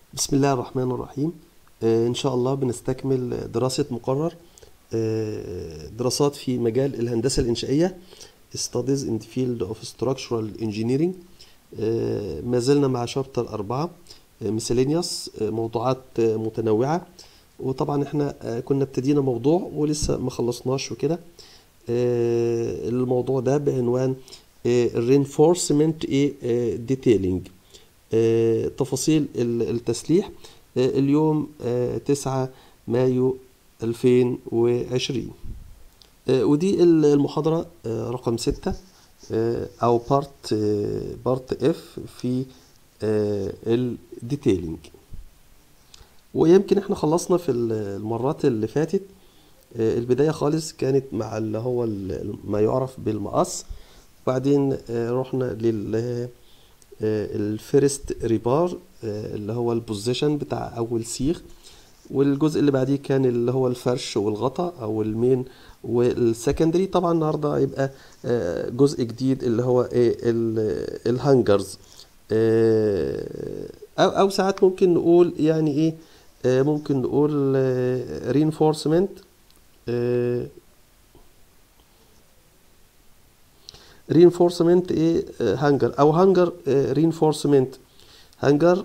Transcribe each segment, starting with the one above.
بسم الله الرحمن الرحيم آه، إن شاء الله بنستكمل دراسة مقرر آه، دراسات في مجال الهندسة الإنشائية Studies in the Field of Structural Engineering آه، ما زلنا مع شابتر أربعة miscellaneous موضوعات آه، متنوعة وطبعا احنا آه، كنا ابتدينا موضوع ولسه ما خلصناش وكده آه، الموضوع ده بعنوان آه، reinforcement ايه آه، detailing آه، تفاصيل ال- التسليح آه، اليوم آه، 9 مايو 2020 آه، ودي ال- المحاضرة آه، رقم 6 أو بارت بارت اف في الديتيلينج ويمكن احنا خلصنا في ال- المرات اللي فاتت آه، البداية خالص كانت مع اللي هو ال- ما يعرف بالمقص وبعدين آه، رحنا لل الفيرست ريبار اللي هو البوزيشن بتاع اول سيخ والجزء اللي بعديه كان اللي هو الفرش والغطا او المين والسكندري طبعا النهارده هيبقى آه، جزء جديد اللي هو ايه ال- الهانجرز آه، او او ساعات ممكن نقول يعني ايه آه، ممكن نقول رينفورسمنت رينفورسمنت ايه هانجر او هانجر رينفورسمنت هانجر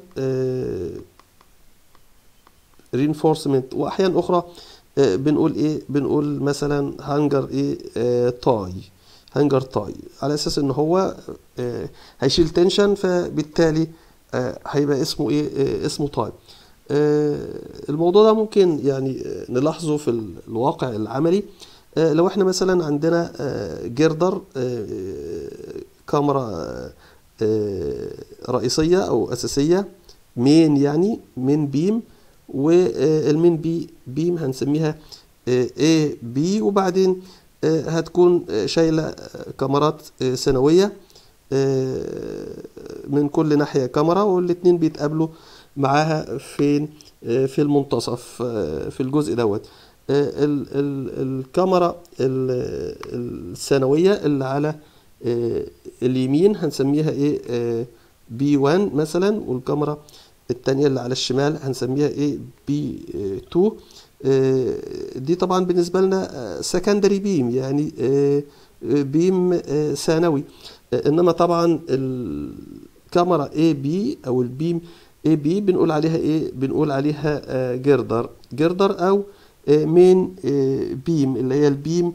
رينفورسمنت واحيانا اخرى آه، بنقول ايه بنقول مثلا هانجر ايه آه، تاي هانجر تاي على اساس ان هو آه، هيشيل تنشن فبالتالي آه، هيبقى اسمه ايه آه، اسمه تاي آه، الموضوع ده ممكن يعني آه، نلاحظه في ال- الواقع العملي آه، لو احنا مثلا عندنا آه، جردر آه، كاميرا آه، آه، رئيسية أو أساسية مين يعني مين بيم والمين بي بيم هنسميها A B وبعدين آه، هتكون آه، شايلة آه، كاميرات آه، سنوية آه، من كل ناحية كاميرا والاتنين بيتقابلوا معاها فين آه، في المنتصف آه، في الجزء دوت آه، ال- ال- الكاميرا ال- الثانوية اللي على آه، اليمين هنسميها ايه بي 1 مثلا والكاميرا التانية اللي على الشمال هنسميها ايه بي 2 آه، دي طبعا بالنسبة لنا سكندري بيم يعني آه، آه، بيم آه، ثانوي آه، انما طبعا الكاميرا اي بي او البيم اي بي بنقول عليها ايه بنقول عليها آه، جردر جردر او آه، مين آه، بيم اللي هي البيم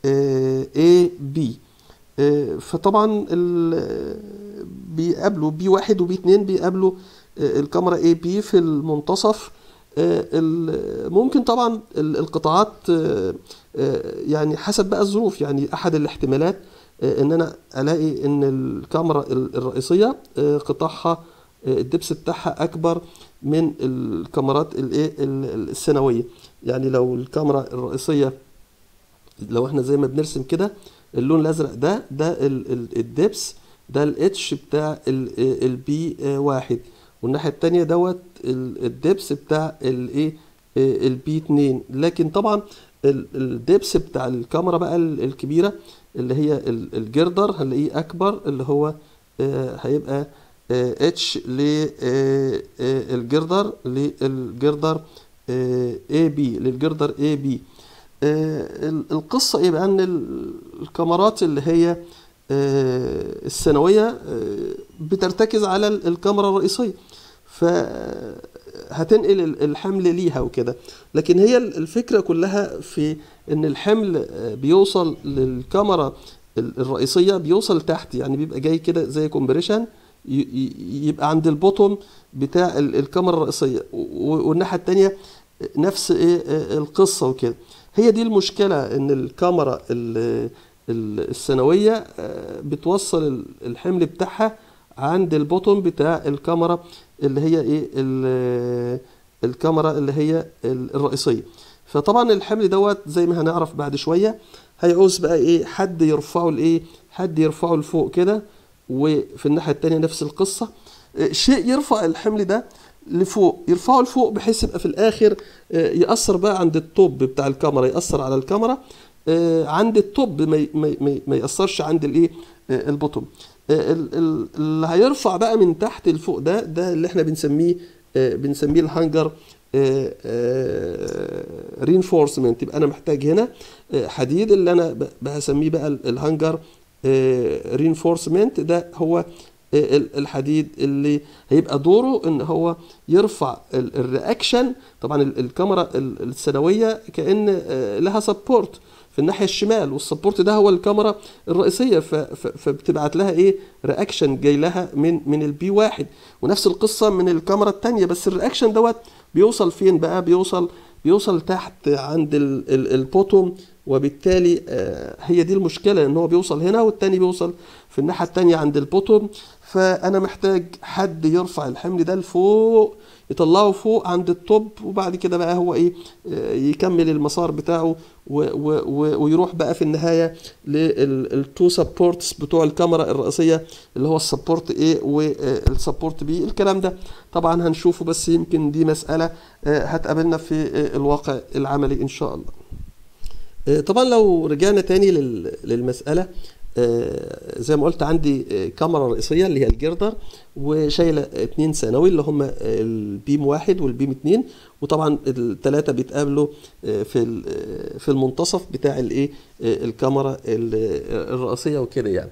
اي بي فطبعا ال- بيقابلوا بي واحد وبي اتنين بيقابلوا آه، الكاميرا اي بي في المنتصف آه، ال- ممكن طبعا ال- القطاعات آه، آه، يعني حسب بقى الظروف يعني احد الاحتمالات آه، ان انا الاقي ان الكاميرا ال- الرئيسيه آه، قطاعها آه، الدبس بتاعها اكبر من الكاميرات الايه ال- الثانويه يعني لو الكاميرا الرئيسيه لو احنا زي ما بنرسم كده اللون الازرق ده ده ال- ال- الدبس ده الاتش بتاع البي واحد والناحيه التانية دوت ال- الدبس بتاع الايه البي اتنين لكن طبعا ال- الدبس بتاع الكاميرا بقى ال- الكبيره اللي هي ال- الجردر هنلاقيه اكبر اللي هو آه، هيبقى اتش للجردر للجردر اي بي للجردر اي بي آه، ال- القصة ايه بقى ان ال- الكاميرات اللي هي آه، الثانوية آه، بترتكز على ال- الكاميرا الرئيسية فهتنقل ال- الحمل ليها وكده لكن هي ال- الفكرة كلها في ان الحمل آه، بيوصل للكاميرا ال- الرئيسية بيوصل تحت يعني بيبقى جاي كده زي كومبريشن يبقى عند البوتوم بتاع ال- الكاميرا الرئيسية و- والناحية التانية نفس ايه آه، القصة وكده هي دي المشكلة ان الكاميرا ال- ال- الثانوية آه، بتوصل ال- الحمل بتاعها عند البوتوم بتاع الكاميرا اللي هي ايه ال- الكاميرا اللي هي ال- الرئيسية فطبعا الحمل دوت زي ما هنعرف بعد شوية هيعوز بقى ايه حد يرفعه لايه حد يرفعه لفوق كده وفي الناحية التانية نفس القصة آه، شيء يرفع الحمل ده لفوق يرفعه لفوق بحيث يبقى في الاخر آه، يأثر بقى عند التوب بتاع الكاميرا يأثر على الكاميرا آه، عند التوب ما ي- ما ي- ما ي- ما يأثرش عند الايه آه، البوتوم آه، ال- ال- اللي هيرفع بقى من تحت لفوق ده ده اللي احنا بنسميه آه، بنسميه الهانجر رينفورسمنت يبقى انا محتاج هنا آه، حديد اللي انا ب- بسميه بقى ال- الهانجر رينفورسمنت ده هو آه، ال- الحديد اللي هيبقى دوره ان هو يرفع ال- الرياكشن طبعا ال- الكاميرا ال- الثانويه كان آه، لها سبورت في الناحيه الشمال والسبورت ده هو الكاميرا الرئيسيه ف- ف- فبتبعت لها ايه رياكشن جاي لها من من البي واحد ونفس القصه من الكاميرا الثانيه بس الرياكشن دوت بيوصل فين بقى بيوصل بيوصل تحت عند ال- ال- البوتوم وبالتالي آه، هي دي المشكله ان هو بيوصل هنا والتاني بيوصل في الناحيه التانيه عند البوتوم فانا محتاج حد يرفع الحمل ده لفوق يطلعه فوق عند التوب وبعد كده بقى هو ايه آه، يكمل المسار بتاعه و و و ويروح بقى في النهايه للتو سبورتس بتوع الكاميرا الرئيسيه اللي هو السبورت ايه والسبورت بي الكلام ده طبعا هنشوفه بس يمكن دي مساله آه، هتقابلنا في آه، الواقع العملي ان شاء الله آه، طبعا لو رجعنا تاني لل- للمسألة آه، زي ما قلت عندي آه، كاميرا رئيسية اللي هي الجردر وشايلة اتنين ثانوي اللي هم البيم واحد والبيم اتنين وطبعا التلاتة بيتقابلوا آه، في ال- آه، في المنتصف بتاع الايه آه، الكاميرا ال- آه، الرئيسية وكده يعني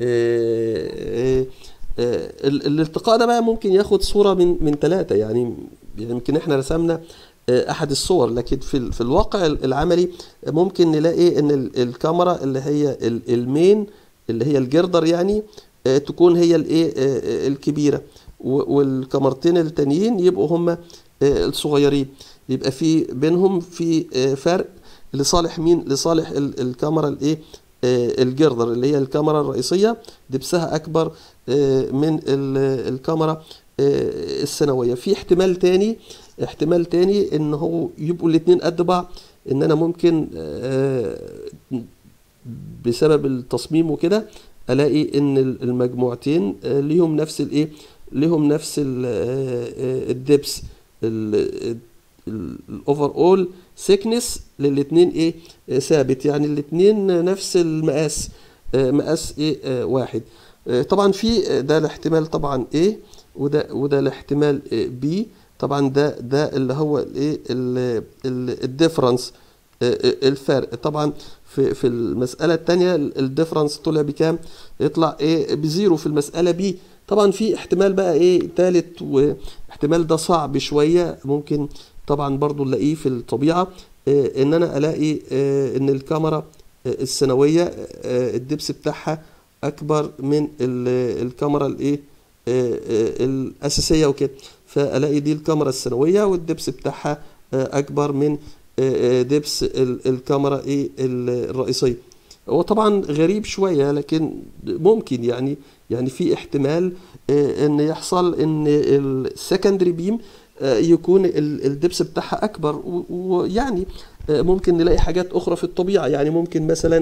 آه، آه، آه، ال- الالتقاء ده بقى ممكن ياخد صورة من من ثلاثة يعني يعني يمكن احنا رسمنا آه، احد الصور لكن في ال- في الواقع العملي ممكن نلاقي ان ال- الكاميرا اللي هي ال- المين اللي هي الجردر يعني آه، تكون هي الايه آه، آه، الكبيره و- والكاميرتين التانيين يبقوا هما آه، الصغيرين يبقى في بينهم في آه، فرق لصالح مين لصالح ال- الكاميرا الايه آه، الجردر اللي هي الكاميرا الرئيسيه دبسها اكبر آه، من ال- الكاميرا آه، الثانويه في احتمال تاني احتمال تاني ان هو يبقوا الاتنين قد بعض ان انا ممكن آه، بسبب التصميم وكده الاقي ان المجموعتين آه، ليهم نفس الايه ليهم نفس الدبس الاوفر اول سيكنس للاتنين ايه آه، ثابت يعني الاتنين نفس المقاس آه، مقاس ايه آه، واحد آه، طبعا في آه، ده الاحتمال طبعا A وده وده الاحتمال آه، B طبعا ده ده اللي هو الايه الديفرنس الفرق طبعا في في المسألة التانية الديفرنس طلع بكام؟ يطلع ايه بزيرو في المسألة بي طبعا في احتمال بقى ايه تالت واحتمال ده صعب شوية ممكن طبعا برضو نلاقيه في الطبيعة آه، ان انا الاقي آه، ان الكاميرا آه، الثانوية آه، الدبس بتاعها اكبر من ال- الكاميرا الايه آه، آه، الاساسية وكده فالاقي دي الكاميرا الثانوية والدبس بتاعها آه، اكبر من آه، آه، دبس ال- الكاميرا ايه ال- الرئيسية هو طبعا غريب شوية لكن ممكن يعني يعني في احتمال آه، ان يحصل ان السكندري بيم يكون ال- الدبس بتاعها اكبر و- ويعني آه، ممكن نلاقي حاجات اخرى في الطبيعة يعني ممكن مثلا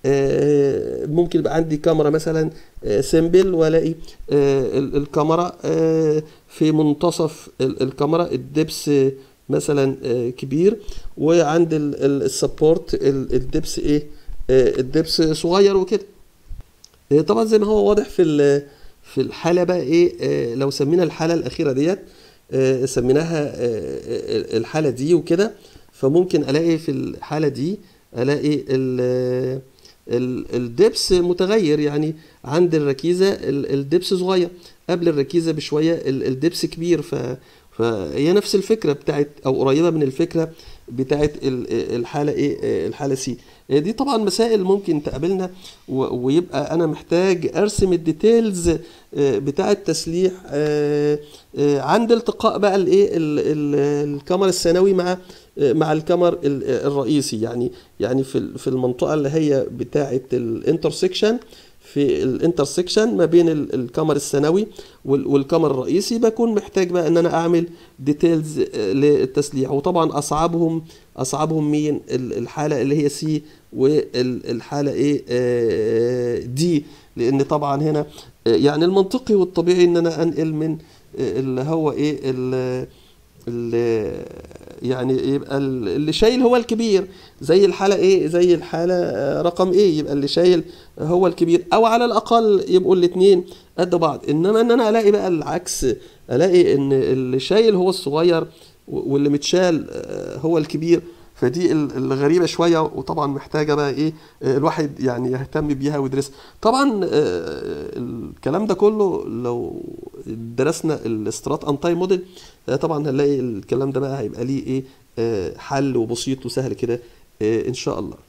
آه، ممكن يبقى عندي كاميرا مثلا سيمبل والاقي آه، ال- الكاميرا آه، في منتصف ال- الكاميرا الدبس آه، مثلا آه، كبير وعند ال- ال- السبورت ال- الدبس ايه آه، الدبس صغير وكده آه، طبعا زي ما هو واضح في ال- في الحالة بقى ايه آه، لو سمينا الحالة الأخيرة ديت آه، سميناها آه، آه، الحالة دي وكده فممكن ألاقي في الحالة دي ألاقي ال- ال- الدبس متغير يعني عند الركيزة ال- الدبس صغير قبل الركيزة بشوية ال- الدبس كبير ف فهي نفس الفكرة بتاعت أو قريبة من الفكرة بتاعت ال- الحالة إيه الحالة سي دي طبعا مسائل ممكن تقابلنا و- ويبقى أنا محتاج أرسم الديتيلز آه، بتاع التسليح آه، آه، عند التقاء بقى الايه ال- ال- الكمر الثانوي مع آه، مع الكمر ال- الرئيسي يعني يعني في ال- في المنطقه اللي هي بتاعه الانترسكشن في الانترسكشن ما بين ال- الكمر الثانوي وال- والكمر الرئيسي بكون محتاج بقى ان انا اعمل ديتيلز للتسليح وطبعا اصعبهم اصعبهم مين ال- الحاله اللي هي سي والحاله ايه آه، دي لان طبعا هنا آه، يعني المنطقي والطبيعي ان انا انقل من آه، اللي هو ايه ال- اللي يعني يبقى ال- اللي شايل هو الكبير زي الحالة ايه زي الحالة آه، رقم ايه يبقى اللي شايل هو الكبير او على الاقل يبقوا الاتنين قد بعض انما ان انا الاقي بقى العكس الاقي ان اللي شايل هو الصغير و- واللي متشال آه، هو الكبير فدي ال- الغريبه شويه وطبعا محتاجه بقى ايه آه، الواحد يعني يهتم بيها ويدرسها طبعا آه، الكلام ده كله لو درسنا الاسترات انتاي موديل آه، طبعا هنلاقي الكلام ده بقى هيبقى ليه ايه آه، حل وبسيط وسهل كده آه، ان شاء الله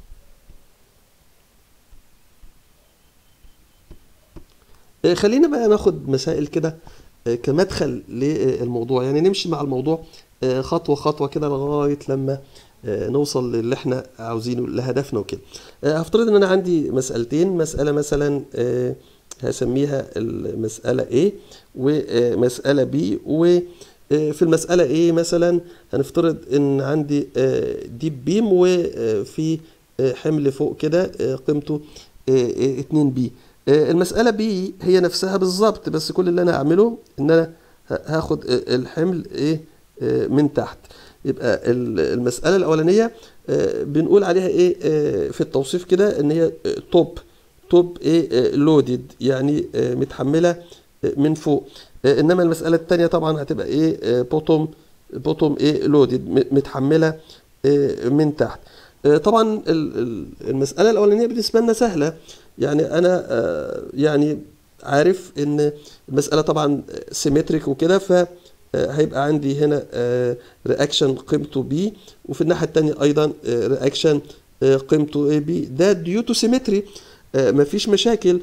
آه، خلينا بقى ناخد مسائل كده آه، كمدخل للموضوع يعني نمشي مع الموضوع آه، خطوة خطوة كده لغاية لما آه، نوصل للي احنا عاوزينه لهدفنا وكده آه، هفترض ان انا عندي مسألتين مسألة مثلا آه، هسميها المسألة A ومسألة B وفي المسألة A مثلا هنفترض ان عندي آه، ديب بيم وفي آه، حمل فوق كده آه، قيمته 2 بي المسألة بي هي نفسها بالظبط بس كل اللي انا هعمله ان انا ه- هاخد آه، الحمل ايه آه، من تحت يبقى ال- المسألة الأولانية آه، بنقول عليها ايه آه، في التوصيف كده ان هي توب توب ايه لودد يعني آه، متحملة آه، من فوق آه، انما المسألة التانية طبعا هتبقى ايه بوتوم بوتوم ايه لودد متحملة آه، من تحت آه، طبعا ال- ال- المسألة الأولانية بالنسبة لنا سهلة يعني أنا آه، يعني عارف إن المسألة طبعا سيمتريك وكده ف آه، هيبقى عندي هنا رياكشن قيمته بي وفي الناحية التانية أيضا رياكشن قيمته بي ده ديو تو سيمتري مفيش مشاكل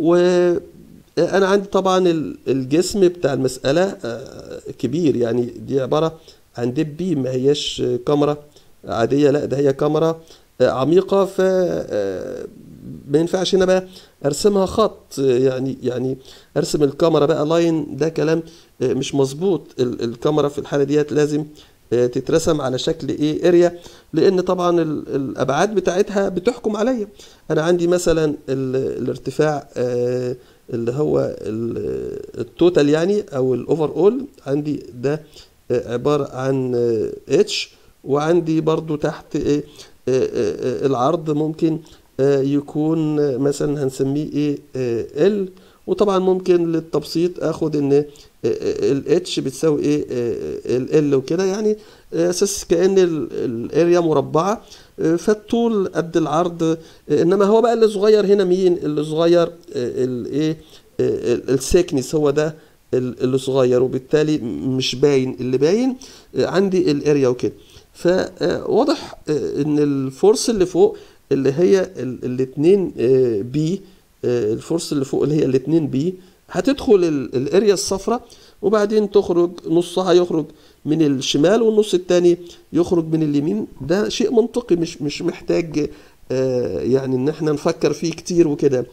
وأنا عندي طبعا ال- الجسم بتاع المسألة آه، كبير يعني دي عبارة عن ديب بي ما هياش كاميرا عادية لا ده هي كاميرا آه، عميقة ف آه، ما ينفعش هنا بقى ارسمها خط آه، يعني يعني ارسم الكاميرا بقى لاين ده كلام آه، مش مظبوط ال- الكاميرا في الحالة ديت لازم آه، تترسم على شكل ايه اريا لان طبعا ال- الابعاد بتاعتها بتحكم عليا انا عندي مثلا ال- الارتفاع آه، اللي هو ال- التوتال يعني او الاوفر اول عندي ده آه، عبارة عن اتش وعندي برضو تحت آه، آه، آه، العرض ممكن آه، يكون آه، مثلا هنسميه ايه ال وطبعا ممكن للتبسيط اخد ان الاتش بتساوي ايه ال وكده يعني آه، اساس كأن ال- الاريا مربعة آه، فالطول قد العرض آه، انما هو بقى اللي صغير هنا مين اللي صغير الايه السيكنس هو ده ال- اللي صغير وبالتالي م- مش باين اللي باين آه، عندي الاريا وكده فواضح ان الفورس اللي فوق اللي هي الاثنين بي الفورس اللي فوق اللي هي الاثنين بي هتدخل ال- الاريا الصفراء وبعدين تخرج نصها يخرج من الشمال والنص التاني يخرج من اليمين ده شيء منطقي مش مش محتاج آه، يعني ان احنا نفكر فيه كتير وكده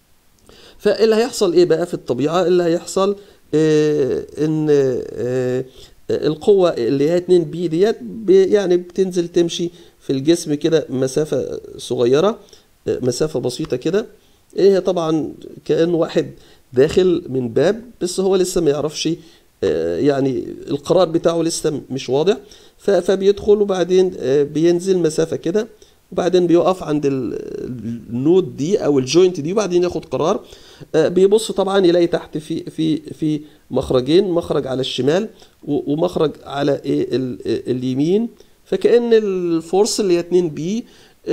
فاللي هيحصل ايه بقى في الطبيعة اللي هيحصل آه ان آه القوة اللي هي 2 بي ديت ب- يعني بتنزل تمشي في الجسم كده مسافة صغيرة آه، مسافة بسيطة كده ايه طبعا كأنه واحد داخل من باب بس هو لسه ما يعرفش آه، يعني القرار بتاعه لسه مش واضح ف- فبيدخل وبعدين آه، بينزل مسافة كده وبعدين بيقف عند ال- النود دي او الجوينت دي وبعدين ياخد قرار آه، بيبص طبعا يلاقي تحت في في في مخرجين مخرج على الشمال و- ومخرج على ايه ال- اليمين فكأن الفورس اللي هي 2 بي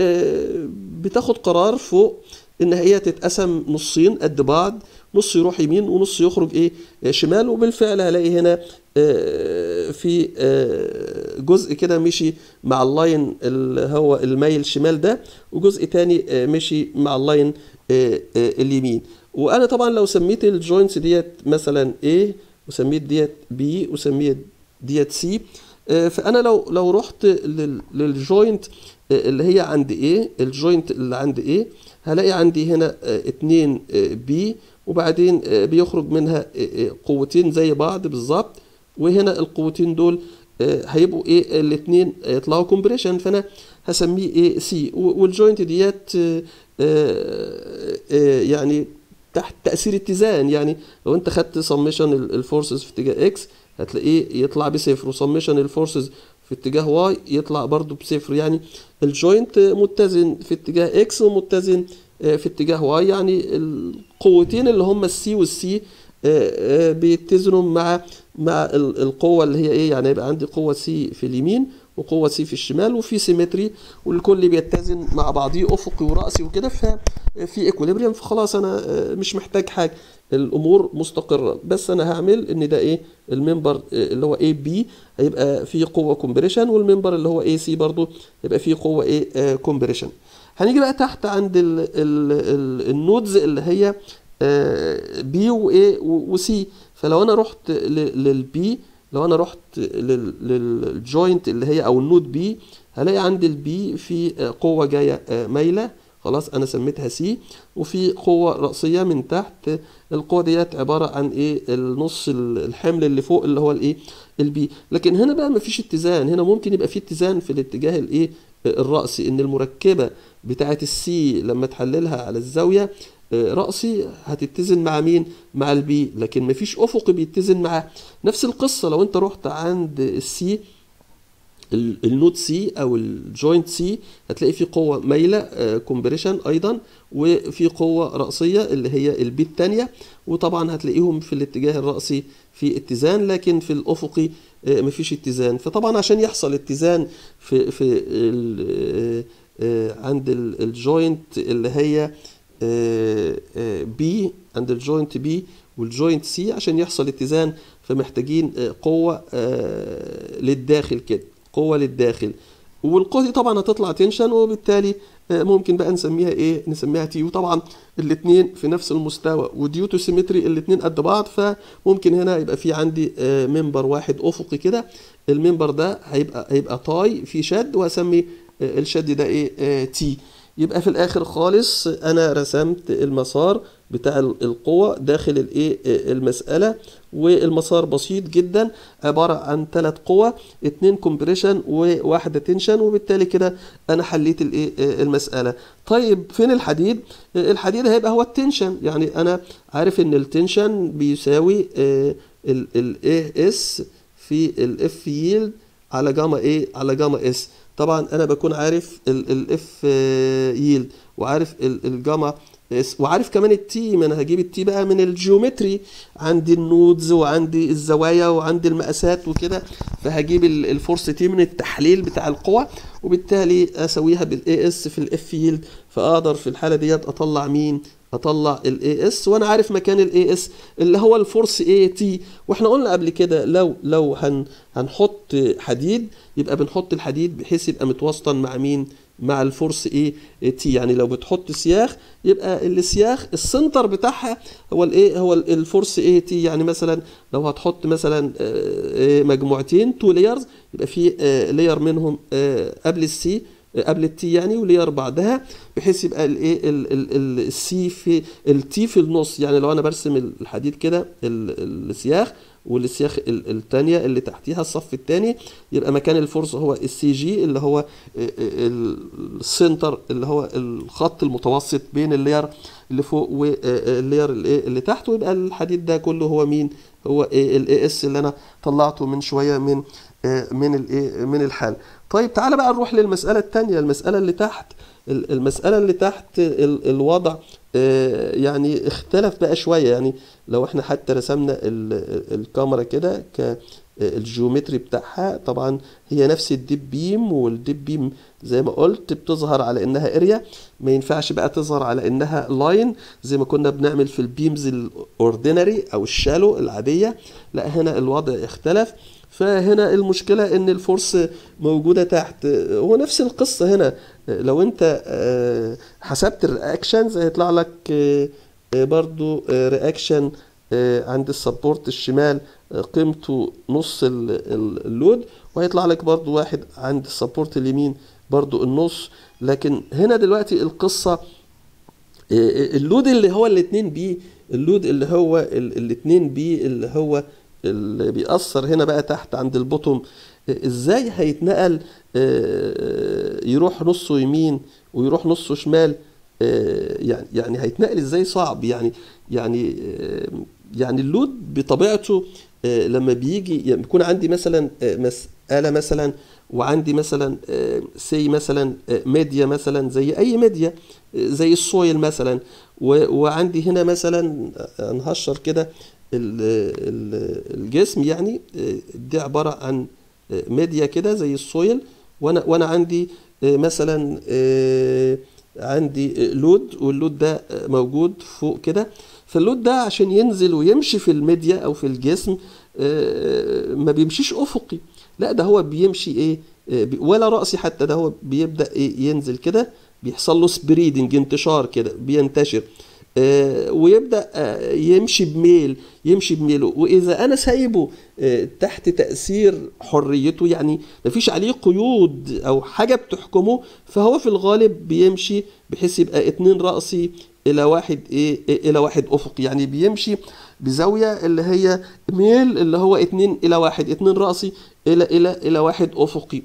بتاخد قرار فوق ان هي تتقسم نصين قد بعض نص يروح يمين ونص يخرج ايه آه، شمال وبالفعل هلاقي هنا آه، في آه، جزء كده مشي مع اللاين اللي هو المايل شمال ده وجزء تاني آه، مشي مع اللاين آه، آه، اليمين وانا طبعا لو سميت الجوينتس ديت مثلا A وسميت ديت B وسميت ديت C آه، فانا لو لو رحت لل- للجوينت آه، اللي هي عند A الجوينت اللي عند A هلاقي عندي هنا آه، اتنين آه، B وبعدين آه، بيخرج منها آه، آه، قوتين زي بعض بالظبط وهنا القوتين دول آه، هيبقوا ايه الاثنين يطلعوا كومبريشن فانا هسميه ايه سي والجوينت ديت آه، آه، آه، يعني تحت تأثير اتزان يعني لو انت خدت سميشن الفورسز في اتجاه اكس هتلاقيه يطلع بصفر وسميشن الفورسز في اتجاه واي يطلع برضو بصفر يعني الجوينت متزن في اتجاه اكس ومتزن آه، في اتجاه واي يعني القوتين اللي هم السي والسي آه، آه، بيتزنوا مع مع ال- القوه اللي هي ايه يعني يبقى عندي قوه سي في اليمين وقوه سي في الشمال وفي سيمتري والكل بيتزن مع بعضيه افقي وراسي وكده ففي ايكوليبريم فخلاص انا آه، مش محتاج حاجه الامور مستقره بس انا هعمل ان ده ايه الممبر آه، اللي هو اي بي هيبقى فيه قوه كومبريشن والممبر اللي هو اي سي برضو يبقى فيه قوه ايه كومبريشن هنيجي بقى تحت عند ال ال ال النودز اللي هي بي وايه وسي فلو انا رحت للبي لو انا رحت للجوينت اللي هي او النود بي هلاقي عند البي في آه، قوه جايه آه، مايله خلاص انا سميتها سي وفي قوه راسيه من تحت القوه ديت عباره عن ايه النص الحمل اللي فوق اللي هو الايه البي لكن هنا بقى مفيش اتزان هنا ممكن يبقى في اتزان في الاتجاه الايه الرأسي ان المركبه بتاعه السي لما تحللها على الزاويه آه، رأسي هتتزن مع مين مع البي لكن مفيش افقي بيتزن معاه نفس القصه لو انت رحت عند السي ال- النود سي او الجوينت سي هتلاقي في قوه مايله كومبريشن ايضا وفي قوه راسيه اللي هي البي الثانيه وطبعا هتلاقيهم في الاتجاه الراسي في اتزان لكن في الافقي آه، مفيش اتزان فطبعا عشان يحصل اتزان في في ال- آه، آه، عند ال- الجوينت اللي هي بي عند الجوينت بي والجوينت سي عشان يحصل اتزان فمحتاجين آه، قوة آه، للداخل كده قوة للداخل والقوة دي طبعا هتطلع تنشن وبالتالي آه، ممكن بقى نسميها ايه نسميها تي وطبعا الاثنين في نفس المستوى وديو تو سيمتري الاثنين قد بعض فممكن هنا يبقى في عندي آه، منبر واحد افقي كده المنبر ده هيبقى هيبقى طاي في شد واسمي آه، الشد ده ايه آه، تي يبقى في الاخر خالص انا رسمت المسار بتاع ال- القوة داخل الايه آه، المسألة والمسار بسيط جدا عبارة عن ثلاث قوى اتنين كومبريشن وواحدة تنشن وبالتالي كده انا حليت الايه آه، المسألة طيب فين الحديد آه، الحديد هيبقى هو التنشن يعني انا عارف ان التنشن بيساوي الاي اس في الاف ييلد على جاما ايه على جاما اس طبعا انا بكون عارف الاف ييلد وعارف ال- الجاما اس وعارف كمان التي ما انا هجيب التي بقى من الجيومتري عندي النودز وعندي الزوايا وعندي المقاسات وكده فهجيب ال- الفورس تي من التحليل بتاع القوى وبالتالي اسويها بالاي اس في الاف ييلد فاقدر في الحاله ديت اطلع مين اطلع الاي اس وانا عارف مكان الاي اس اللي هو الفورس اي تي واحنا قلنا قبل كده لو لو هن هنحط حديد يبقى بنحط الحديد بحيث يبقى متوسطا مع مين مع الفورس ايه تي يعني لو بتحط سياخ يبقى السياخ السنتر بتاعها هو الايه هو ال- الفورس ايه تي يعني مثلا لو هتحط مثلا آه، آه، مجموعتين تو لايرز يبقى في لاير منهم آه، قبل السي قبل التي يعني ولير بعدها بحيث يبقى الايه السي في التي في النص يعني لو انا برسم الحديد كده ال- السياخ والسياخ ال- التانية اللي تحتيها الصف التاني يبقى مكان الفورس هو السي جي اللي هو السنتر اللي هو الخط المتوسط بين اللير اللي فوق واللير اللي اللي تحت ويبقى الحديد ده كله هو مين هو الاي اس اللي انا طلعته من شويه من آه، من الايه من الحل طيب تعالى بقى نروح للمساله الثانيه المساله اللي تحت ال- المساله اللي تحت ال- الوضع آه، يعني اختلف بقى شويه يعني لو احنا حتى رسمنا ال- الكاميرا كده ك الجيومتري بتاعها طبعا هي نفس الديب بيم والديب بيم زي ما قلت بتظهر على انها اريا ما ينفعش بقى تظهر على انها لاين زي ما كنا بنعمل في البيمز الاوردينري او الشالو العاديه لا هنا الوضع اختلف فهنا المشكلة ان الفورس موجودة تحت هو نفس القصة هنا لو انت آه، حسبت الرياكشنز هيطلع لك آه، آه، برضو رياكشن عند السبورت الشمال آه، قيمته نص ال- ال- اللود وهيطلع لك برضو واحد عند السبورت اليمين برضو النص لكن هنا دلوقتي القصة اللود اللي هو الاتنين بي اللود اللي هو ال- الاتنين بي اللي هو اللي بيأثر هنا بقى تحت عند البوتوم ازاي هيتنقل آه، يروح نصه يمين ويروح نصه شمال آه، يعني يعني هيتنقل ازاي صعب يعني يعني آه، يعني اللود بطبيعته آه، لما بيجي يعني بيكون عندي مثلا آه، مسألة مثلا وعندي مثلا سي مثلا آه، ميديا مثلا زي اي ميديا آه، زي السويل مثلا و- وعندي هنا مثلا آه، نهشر كده ال- ال- الجسم يعني آه، دي عبارة عن آه، ميديا كده زي السويل وانا وانا عندي آه، مثلا آه، عندي آه، لود واللود ده آه، موجود فوق كده فاللود ده عشان ينزل ويمشي في الميديا او في الجسم آه، ما بيمشيش افقي لا ده هو بيمشي ايه آه، بي- ولا رأسي حتى ده هو بيبدأ ايه ينزل كده بيحصل له سبريدنج انتشار كده بينتشر آه، ويبدأ آه، يمشي بميل يمشي بميله وإذا أنا سايبه آه، تحت تأثير حريته يعني مفيش عليه قيود أو حاجة بتحكمه فهو في الغالب بيمشي بحيث يبقى اتنين رأسي إلى واحد إيه إلى واحد أفقي يعني بيمشي بزاوية اللي هي ميل اللي هو اتنين إلى واحد اتنين رأسي إلى إلى إلى واحد أفقي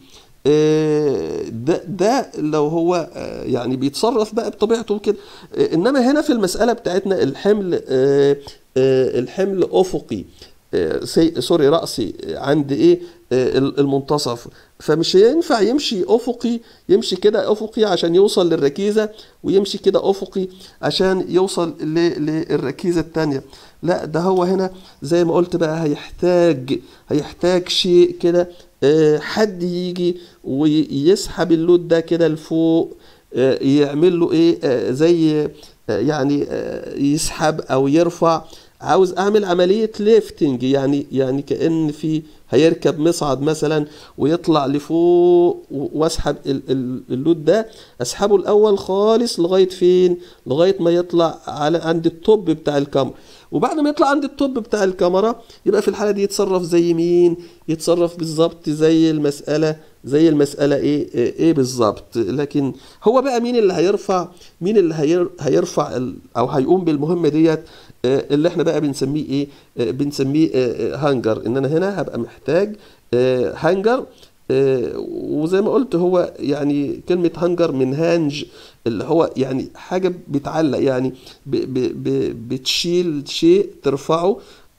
آه، ده ده لو هو آه، يعني بيتصرف بقى بطبيعته كده آه، انما هنا في المساله بتاعتنا الحمل آه، آه، الحمل افقي آه، سي- سوري راسي عند ايه آه، المنتصف فمش هينفع يمشي افقي يمشي كده افقي عشان يوصل للركيزه ويمشي كده افقي عشان يوصل ل- للركيزه الثانيه لا ده هو هنا زي ما قلت بقى هيحتاج هيحتاج شيء كده آه، حد يجي ويسحب اللود ده كده لفوق آه، يعمل له ايه آه، زي آه، يعني آه، يسحب او يرفع عاوز اعمل عملية ليفتنج يعني يعني كأن في هيركب مصعد مثلا ويطلع لفوق و- واسحب ال- ال- اللود ده اسحبه الاول خالص لغاية فين لغاية ما يطلع على عند التوب بتاع الكاميرا وبعد ما يطلع عند التوب بتاع الكاميرا يبقى في الحالة دي يتصرف زي مين يتصرف بالظبط زي المسألة زي المسألة ايه ايه إيه بالظبط لكن هو بقى مين اللي هيرفع مين اللي هير هيرفع ال- او هيقوم بالمهمة ديت آه، اللي احنا بقى بنسميه ايه آه، بنسميه آه، آه، هانجر ان انا هنا هبقى محتاج آه، هانجر آه، وزي ما قلت هو يعني كلمة هانجر من هانج اللي هو يعني حاجة بتعلق يعني ب ب ب بتشيل شيء ترفعه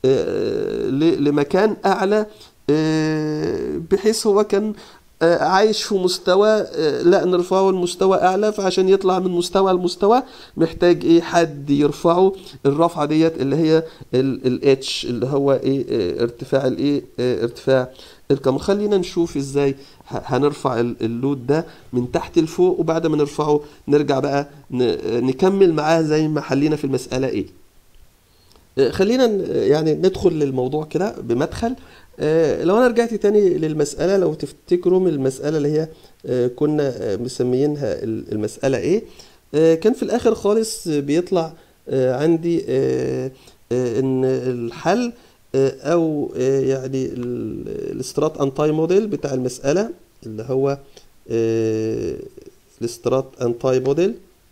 آه، ل- لمكان أعلى آه، بحيث هو كان آه، عايش في مستوى آه، لا نرفعه لمستوى اعلى فعشان يطلع من مستوى لمستوى محتاج ايه حد يرفعه الرفعه ديت اللي هي الاتش اللي هو ايه آه، ارتفاع الايه آه، ارتفاع الكاميرا خلينا نشوف ازاي ه- هنرفع ال- اللود ده من تحت لفوق وبعد ما نرفعه نرجع بقى ن- نكمل معاه زي ما حلينا في المسألة ايه آه، خلينا ن- يعني ندخل للموضوع كده بمدخل آه، لو انا رجعت تاني للمسألة لو تفتكروا من المسألة اللي هي آه، كنا آه، مسميينها ال- المسألة ايه آه، كان في الاخر خالص آه، بيطلع آه، عندي آه، آه، ان الحل آه، او آه، يعني الاسترات انتاي موديل بتاع المسألة اللي هو الاسترات انتاي موديل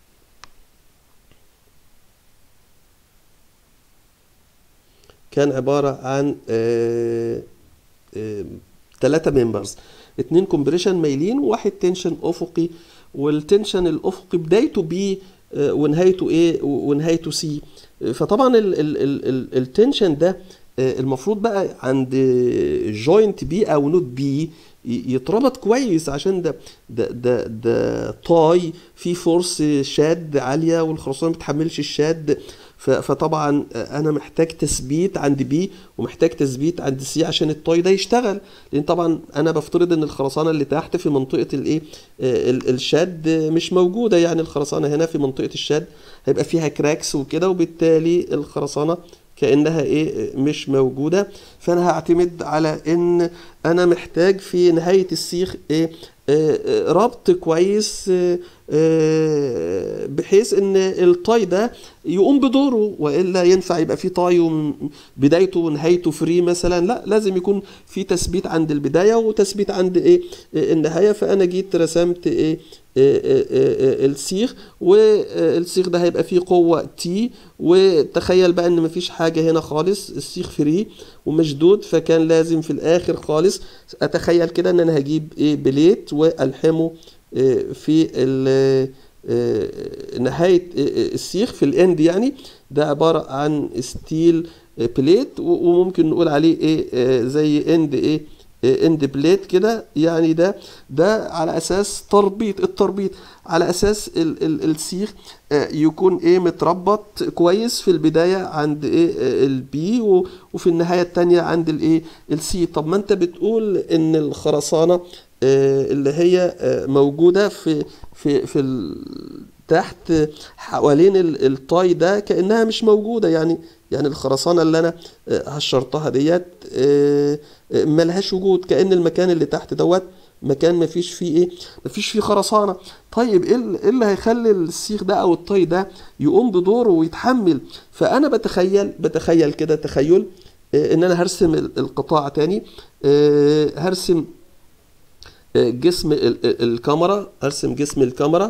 كان عبارة عن ثلاثة ممبرز اتنين كومبريشن مايلين وواحد تنشن افقي والتنشن الافقي بدايته بي آه، ونهايته ايه و- ونهايته سي فطبعا ال- ال- ال- ال- التنشن ده آه، المفروض بقى عند جوينت بي او نوت بي يتربط كويس عشان ده ده ده ده طاي في فورس شاد عاليه والخرسانه ما بتحملش الشاد ف- فطبعا انا محتاج تثبيت عند بي ومحتاج تثبيت عند سي عشان الطاي ده يشتغل لان طبعا انا بفترض ان الخرسانه اللي تحت في منطقه الايه آه، ال- الشاد مش موجوده يعني الخرسانه هنا في منطقه الشاد هيبقى فيها كراكس وكده وبالتالي الخرسانه كانها ايه مش موجوده فانا هعتمد على ان انا محتاج في نهايه السيخ ايه آه، آه، ربط كويس آه، آه، بحيث ان الطاي ده يقوم بدوره والا ينفع يبقى في طاي وم- بدايته ونهايته فري مثلا لا لازم يكون في تثبيت عند البدايه وتثبيت عند ايه آه، النهايه فانا جيت رسمت ايه آه، آه، آه، السيخ والسيخ ده هيبقى فيه قوة تي وتخيل بقى ان مفيش حاجة هنا خالص السيخ فري ومشدود فكان لازم في الاخر خالص اتخيل كده ان انا هجيب ايه بليت والحمه آه، في ال- آه، نهاية آه، السيخ في الاند يعني ده عبارة عن ستيل آه، بليت و- وممكن نقول عليه ايه آه، زي اند ايه اند بليت كده يعني ده ده على اساس تربيط التربيط على اساس ال ال السيخ آه، يكون ايه متربط كويس في البدايه عند ايه آه، البي و- وفي النهايه التانية عند الايه السي طب ما انت بتقول ان الخرسانه آه، اللي هي آه، موجوده في في في ال- تحت حوالين ال- الطاي ده كانها مش موجوده يعني يعني الخرسانه اللي انا آه، هشرتها ديت آه، آه، ملهاش وجود كأن المكان اللي تحت دوت مكان ما فيش فيه ايه ما فيش فيه خرسانه طيب ايه ال- إيه اللي هيخلي السيخ ده او الطي ده يقوم بدوره ويتحمل فانا بتخيل بتخيل كده تخيل آه، ان انا هرسم ال- القطاع تاني آه، هرسم آه، جسم ال- ال- الكاميرا ارسم جسم الكاميرا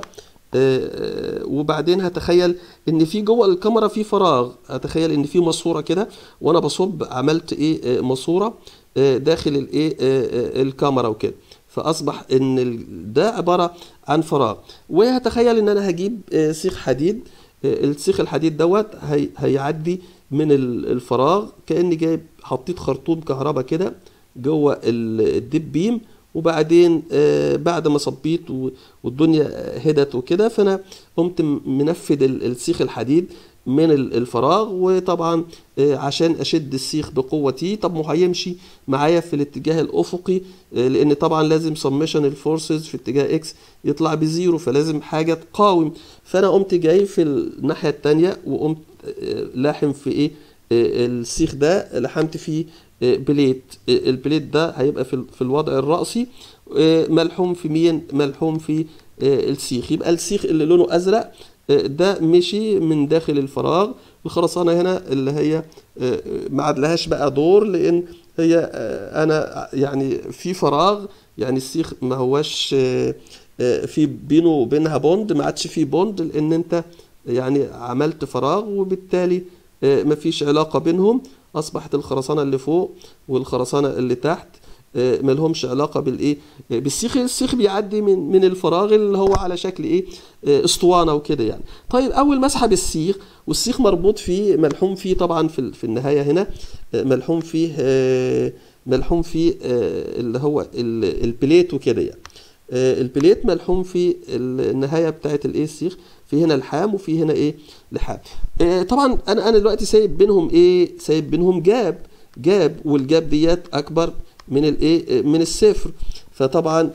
آه، آه، وبعدين هتخيل ان في جوه الكاميرا في فراغ هتخيل ان في ماسوره كده وانا بصب عملت ايه آه، ماسوره آه، داخل الايه آه، آه، الكاميرا وكده فاصبح ان ال- ده عباره عن فراغ وهتخيل ان انا هجيب آه، سيخ حديد آه، السيخ الحديد دوت هي هيعدي من ال- الفراغ كاني جايب حطيت خرطوم كهرباء كده جوه ال- الديب بيم وبعدين آه، بعد ما صبيت و- والدنيا هدت وكده فانا قمت م- منفذ ال- السيخ الحديد من ال- الفراغ وطبعا آه، عشان اشد السيخ بقوتي طب ما هو هيمشي معايا في الاتجاه الافقي آه، لان طبعا لازم سمشن الفورسز في اتجاه اكس يطلع بزيرو فلازم حاجه تقاوم فانا قمت جاي في الناحيه التانية وقمت آه، لاحم في ايه آه، السيخ ده لحمت فيه آه، بليت آه، البليت ده هيبقى في ال- في الوضع الرأسي آه، ملحوم في مين ملحوم في آه، السيخ يبقى السيخ اللي لونه ازرق آه، ده مشي من داخل الفراغ الخرسانه هنا اللي هي آه، ما عادلهاش بقى دور لان هي آه، انا يعني في فراغ يعني السيخ ما هواش آه، آه، في بينه وبينها بوند ما عادش في بوند لان انت يعني عملت فراغ وبالتالي آه، مفيش علاقة بينهم أصبحت الخرسانة اللي فوق والخرسانة اللي تحت آه، ملهمش علاقة بالإيه آه، بالسيخ السيخ بيعدي من من الفراغ اللي هو على شكل إيه آه، اسطوانة وكده يعني طيب أول ما أسحب السيخ والسيخ مربوط فيه ملحوم فيه طبعا في ال- في النهاية هنا آه، ملحوم فيه آه، ملحوم فيه آه، اللي هو ال- البليت وكده يعني آه، البليت ملحوم في النهايه بتاعت الايه السيخ في هنا لحام وفي هنا ايه لحام آه، طبعا انا انا دلوقتي سايب بينهم ايه سايب بينهم جاب جاب والجاب ديت اكبر من الايه آه، من الصفر فطبعا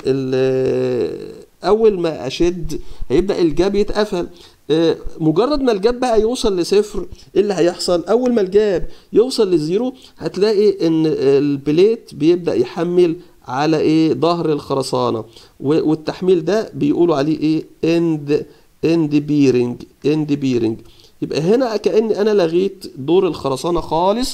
ال- اول ما اشد هيبدا الجاب يتقفل آه، مجرد ما الجاب بقى يوصل لصفر ايه اللي هيحصل اول ما الجاب يوصل لزيرو هتلاقي ان البليت بيبدا يحمل على ايه ظهر الخرسانه و- والتحميل ده بيقولوا عليه ايه اند اند بيرنج اند بيرنج يبقى هنا كأن انا لغيت دور الخرسانه خالص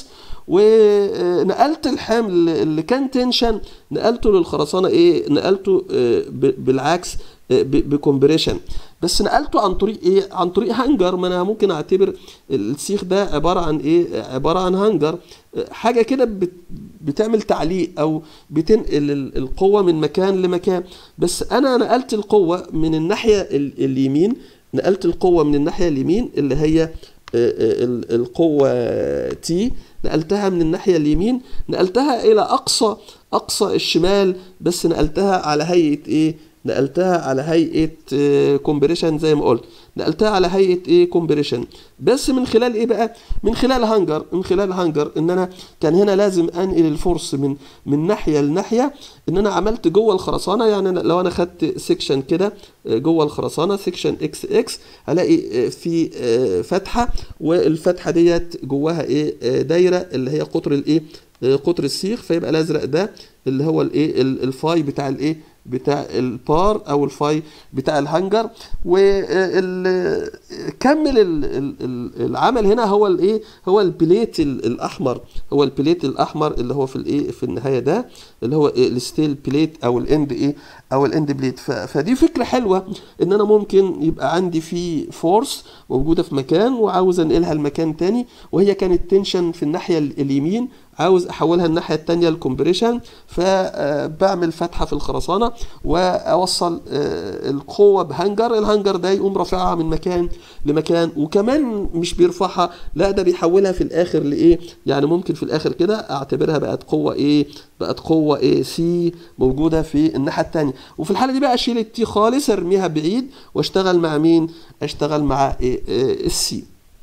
ونقلت الحمل اللي كان تنشن نقلته للخرسانه ايه نقلته آه، ب- بالعكس آه، ب- بكمبريشن بس نقلته عن طريق ايه عن طريق هانجر ما انا ممكن اعتبر السيخ ده عباره عن ايه عباره عن هانجر آه، حاجه كده بت- بتعمل تعليق او بتنقل ال- القوه من مكان لمكان بس انا نقلت القوه من الناحيه ال- اليمين نقلت القوه من الناحيه اليمين اللي هي آه، آه، ال- القوه تي نقلتها من الناحيه اليمين نقلتها الى اقصى اقصى الشمال بس نقلتها على هيئه ايه نقلتها على هيئه كومبريشن زي ما قلت نقلتها على هيئه ايه كومبريشن بس من خلال ايه بقى من خلال هانجر من خلال هانجر ان انا كان هنا لازم انقل الفورس من من ناحيه لناحيه ان انا عملت جوه الخرسانه يعني أنا لو انا خدت سيكشن كده آه، جوه الخرسانه سيكشن اكس اكس هلاقي آه، في آه، فتحه والفتحه ديت جواها ايه آه، دايره اللي هي قطر الايه آه، قطر السيخ فيبقى الازرق ده اللي هو الايه ال- الفاي بتاع الايه بتاع البار او الفاي بتاع الهانجر وكمل العمل هنا هو الايه هو البليت ال- الاحمر هو البليت الاحمر اللي هو في الايه في النهايه ده اللي هو إيه الستيل بليت او الاند ايه او الاند بليت ف- فدي فكره حلوه ان انا ممكن يبقى عندي في فورس موجوده في مكان وعاوز انقلها لمكان تاني وهي كانت تنشن في الناحيه ال- اليمين عاوز احولها الناحيه التانية الكومبريشن فبعمل فتحه في الخرسانه واوصل آه، القوه بهنجر الهنجر ده يقوم رافعها من مكان لمكان وكمان مش بيرفعها لا ده بيحولها في الاخر لايه يعني ممكن في الاخر كده اعتبرها بقت قوه ايه بقت قوه ايه سي موجوده في الناحيه التانية وفي الحاله دي بقى اشيل التي خالص ارميها بعيد واشتغل مع مين اشتغل مع إيه إيه السي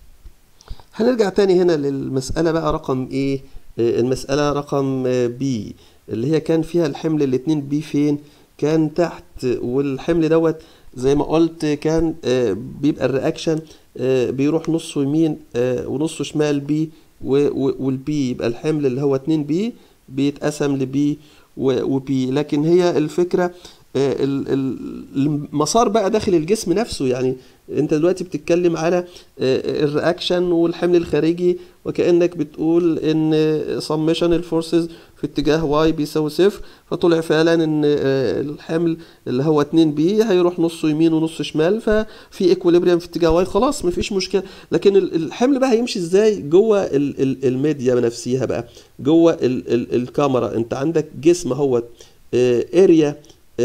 هنرجع تاني هنا للمسألة بقى رقم ايه آه، المسألة رقم بي اللي هي كان فيها الحمل الاتنين بي فين كان تحت والحمل دوت زي ما قلت كان آه، بيبقى الرياكشن آه، بيروح نصه يمين آه، ونصه شمال بي و- و- والبي يبقى الحمل اللي هو 2 بي بيتقسم لبي و- وبي لكن هي الفكرة آه، ال- ال- المسار بقى داخل الجسم نفسه يعني انت دلوقتي بتتكلم على آه، الرياكشن والحمل الخارجي وكأنك بتقول ان سمشن الفورسز في اتجاه واي بيساوي صفر فطلع فعلا ان آه، الحمل اللي هو 2 بي هيروح نصه يمين ونص شمال ففي اكوليبريم في اتجاه واي خلاص مفيش مشكله لكن ال- الحمل بقى هيمشي ازاي جوه ال- ال- الميديا نفسها بقى جوه ال- ال- الكاميرا انت عندك جسم اهوت اريا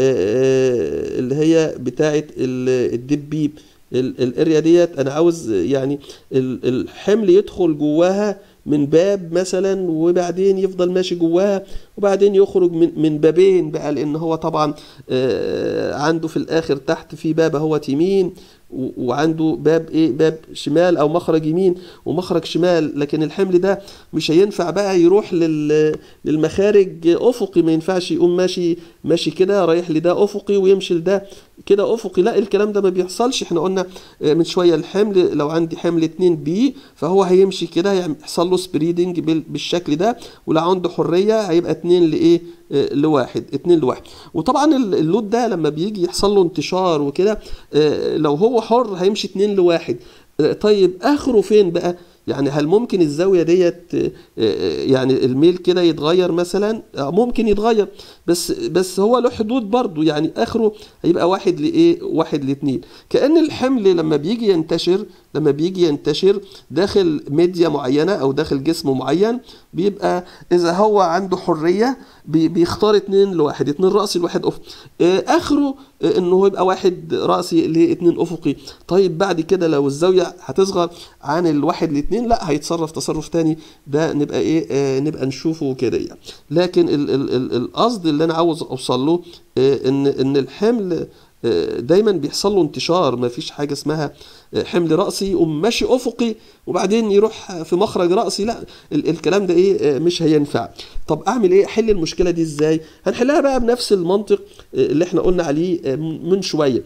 اللي هي بتاعه ال- الدبيب ال- الاريا ديت انا عاوز يعني ال- الحمل يدخل جواها من باب مثلا وبعدين يفضل ماشي جواها وبعدين يخرج من من بابين بقى لان هو طبعا آه، عنده في الاخر تحت في باب اهوت يمين و- وعنده باب ايه باب شمال او مخرج يمين ومخرج شمال لكن الحمل ده مش هينفع بقى يروح لل للمخارج افقي ما ينفعش يقوم ماشي ماشي كده رايح لده افقي ويمشي لده كده افقي لا الكلام ده ما بيحصلش احنا قلنا آه، من شويه الحمل لو عندي حمل 2 بي فهو هيمشي كده هيحصل له سبريدنج بالشكل ده ولو عنده حريه هيبقى 2 لايه آه، لواحد 2 لواحد وطبعا ال- اللود ده لما بيجي يحصل له انتشار وكده آه، لو هو حر هيمشي 2 لواحد آه، طيب اخره فين بقى يعني هل ممكن الزاويه ديت آه، آه، يعني الميل كده يتغير مثلا آه، ممكن يتغير بس بس هو له حدود برضه يعني اخره هيبقى واحد لايه واحد لاتنين كأن الحمل لما بيجي ينتشر لما بيجي ينتشر داخل ميديا معينة او داخل جسم معين بيبقى اذا هو عنده حرية بي- بيختار اتنين لواحد اتنين رأسي لواحد افقي آه، اخره آه، انه هو يبقى واحد رأسي لاتنين افقي طيب بعد كده لو الزاوية هتصغر عن الواحد لاتنين لا هيتصرف تصرف تاني ده نبقى ايه آه، نبقى نشوفه كده يعني لكن ال- ال- ال- القصد اللي انا عاوز اوصل له آه، ان ان الحمل آه، دايما بيحصل له انتشار ما فيش حاجه اسمها آه، حمل راسي يقوم ماشي افقي وبعدين يروح في مخرج راسي لا ال- الكلام ده ايه آه، مش هينفع طب اعمل ايه احل المشكله دي ازاي هنحلها بقى بنفس المنطق آه، اللي احنا قلنا عليه آه، من شويه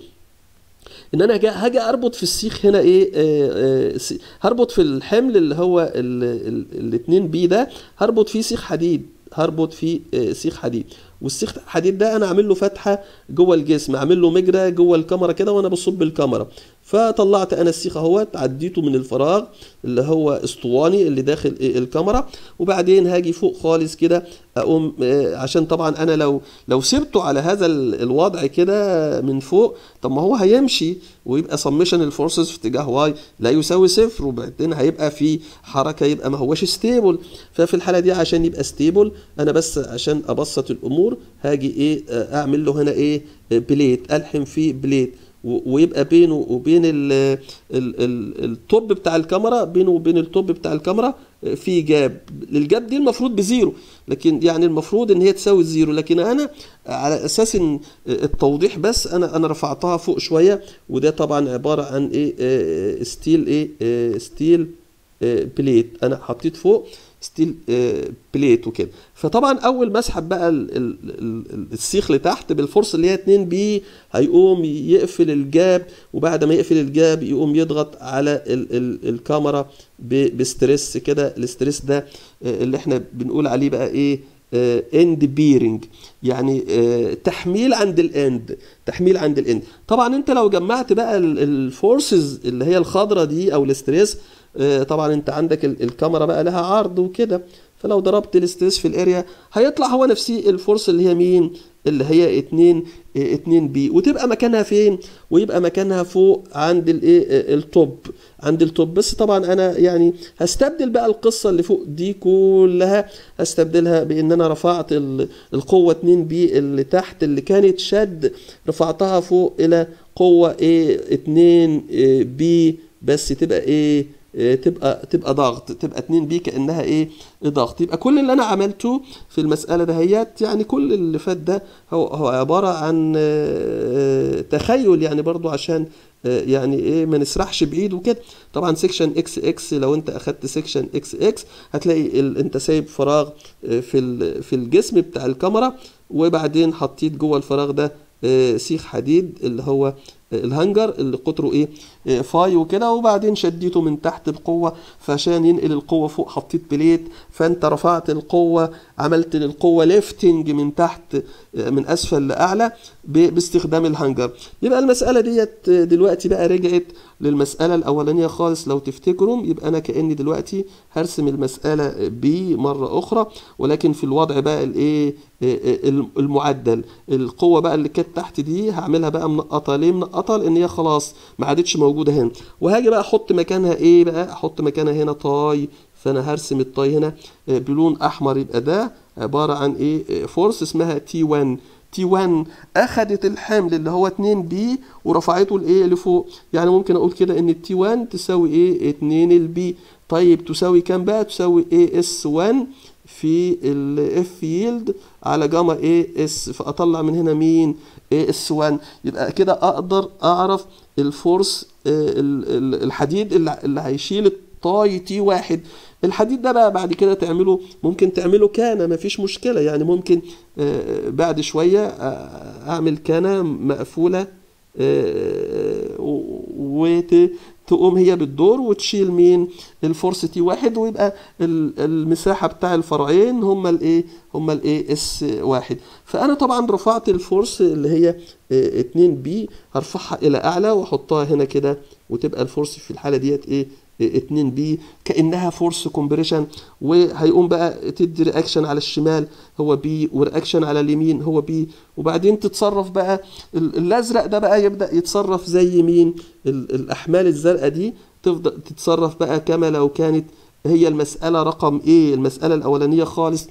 ان انا جا- هاجي اربط في السيخ هنا ايه آه، آه، سي- هربط في الحمل اللي هو الاتنين بي ده هربط فيه سيخ حديد هربط فيه آه، سيخ حديد والسيخ الحديد ده انا عامل له فتحه جوه الجسم عامل له مجرى جوه الكاميرا كده وانا بصب الكاميرا فطلعت انا السيخ اهوت عديته من الفراغ اللي هو اسطواني اللي داخل إيه الكاميرا وبعدين هاجي فوق خالص كده اقوم آه، عشان طبعا انا لو لو سبته على هذا ال- الوضع كده من فوق طب ما هو هيمشي ويبقى سمشن الفورسز في اتجاه واي لا يساوي صفر وبعدين هيبقى في حركه يبقى ما هوش ستيبل ففي الحاله دي عشان يبقى ستيبل انا بس عشان ابسط الامور هاجي ايه آه، اعمل له هنا ايه آه، بليت الحم فيه بليت و- ويبقى بينه وبين ال ال ال التوب بتاع الكاميرا بينه وبين التوب بتاع الكاميرا في جاب الجاب دي المفروض بزيرو لكن يعني المفروض ان هي تساوي الزيرو لكن انا على اساس ان التوضيح بس انا انا رفعتها فوق شويه وده طبعا عباره عن ايه آه، ستيل ايه آه، ستيل آه، بليت انا حطيت فوق ستيل آه، بليت وكده فطبعا اول ما اسحب بقى ال- ال- ال- السيخ لتحت بالفرصه اللي هي 2 بي هيقوم يقفل الجاب وبعد ما يقفل الجاب يقوم يضغط على ال ال الكاميرا ب- بستريس كده الاستريس ده آه، اللي احنا بنقول عليه بقى ايه اند بيرنج يعني آه، تحميل عند الاند تحميل عند الاند طبعا انت لو جمعت بقى الفورسز اللي هي الخضره دي او الاستريس آه، طبعا انت عندك ال- الكاميرا بقى لها عرض وكده فلو ضربت الاستريس في الاريا هيطلع هو نفسي الفورس اللي هي مين اللي هي 2 2 بي وتبقى مكانها فين ويبقى مكانها فوق عند الايه التوب عند التوب بس طبعا انا يعني هستبدل بقى القصه اللي فوق دي كلها هستبدلها بان انا رفعت القوه 2 بي اللي تحت اللي كانت شد رفعتها فوق الى قوه ايه 2 بي بس تبقى ايه تبقى تبقى ضغط تبقى 2 بي كانها ايه ضغط يبقى كل اللي انا عملته في المساله دهيت يعني كل اللي فات ده هو هو عباره عن تخيل يعني برضو عشان يعني ايه ما نسرحش بعيد وكده طبعا سيكشن اكس اكس لو انت اخدت سيكشن اكس اكس هتلاقي انت سايب فراغ في في الجسم بتاع الكاميرا وبعدين حطيت جوه الفراغ ده سيخ حديد اللي هو الهنجر اللي قطره ايه فاي وكده وبعدين شديته من تحت بقوه فعشان ينقل القوه فوق حطيت بليت فانت رفعت القوه عملت للقوه ليفتنج من تحت من اسفل لاعلى باستخدام الهنجر يبقى المساله ديت دلوقتي بقى رجعت للمساله الاولانيه خالص لو تفتكروا يبقى انا كاني دلوقتي هرسم المساله بي مره اخرى ولكن في الوضع بقى الايه المعدل القوه بقى اللي كانت تحت دي هعملها بقى منقطه ليه منقطه لان هي خلاص ما عادتش موجوده هنا وهاجي بقى احط مكانها ايه بقى احط مكانها هنا طاي فانا هرسم الطاي هنا بلون احمر يبقى ده عباره عن ايه فورس اسمها تي 1 تي 1 اخدت الحمل اللي هو 2 بي ورفعته لايه لفوق يعني ممكن اقول كده ان التي 1 تساوي ايه 2 البي طيب تساوي كام بقى تساوي ايه اس 1 في الاف ييلد على جاما ايه اس فاطلع من هنا مين ايه اس 1 يبقى كده اقدر اعرف الفورس الحديد اللي هيشيل الطاي تي واحد الحديد ده بقى بعد كده تعمله ممكن تعمله كانة مفيش مشكلة يعني ممكن بعد شوية اعمل كانة مقفولة وتقوم هي بالدور وتشيل مين الفورس تي واحد ويبقى المساحة بتاع الفرعين هما الايه هما الايه اس واحد فانا طبعا رفعت الفورس اللي هي 2 بي هرفعها الى اعلى واحطها هنا كده وتبقى الفورس في الحالة ديت ايه 2 بي كانها فورس كومبريشن وهيقوم بقى تدي رياكشن على الشمال هو بي ورياكشن على اليمين هو بي وبعدين تتصرف بقى الازرق ده بقى يبدا يتصرف زي مين الاحمال الزرقاء دي تفضل تتصرف بقى كما لو كانت هي المساله رقم ايه المساله الاولانيه خالص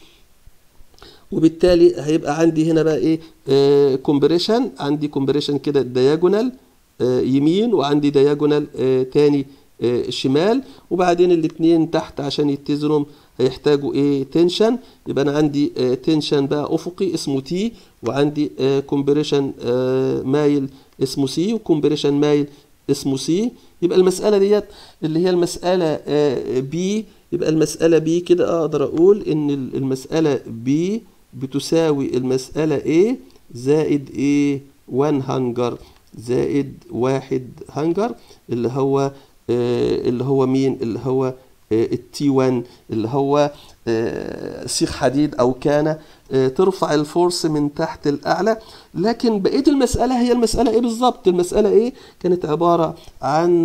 وبالتالي هيبقى عندي هنا بقى ايه آه كومبريشن عندي كومبريشن كده دياجونال آه يمين وعندي دياجونال آه تاني شمال وبعدين الاثنين تحت عشان يتزنوا هيحتاجوا ايه تنشن يبقى انا عندي اه تنشن بقى افقي اسمه تي وعندي اه كومبريشن اه مايل اسمه سي وكومبريشن مايل اسمه سي يبقى المساله ديت اللي هي المساله بي يبقى المساله بي كده اقدر اقول ان المساله بي بتساوي المساله A زائد ايه 1 هنجر زائد واحد هنجر اللي هو اللي هو مين اللي هو التي 1 اللي هو سيخ حديد او كان ترفع الفورس من تحت الاعلى لكن بقيه المساله هي المساله ايه بالظبط المساله ايه كانت عباره عن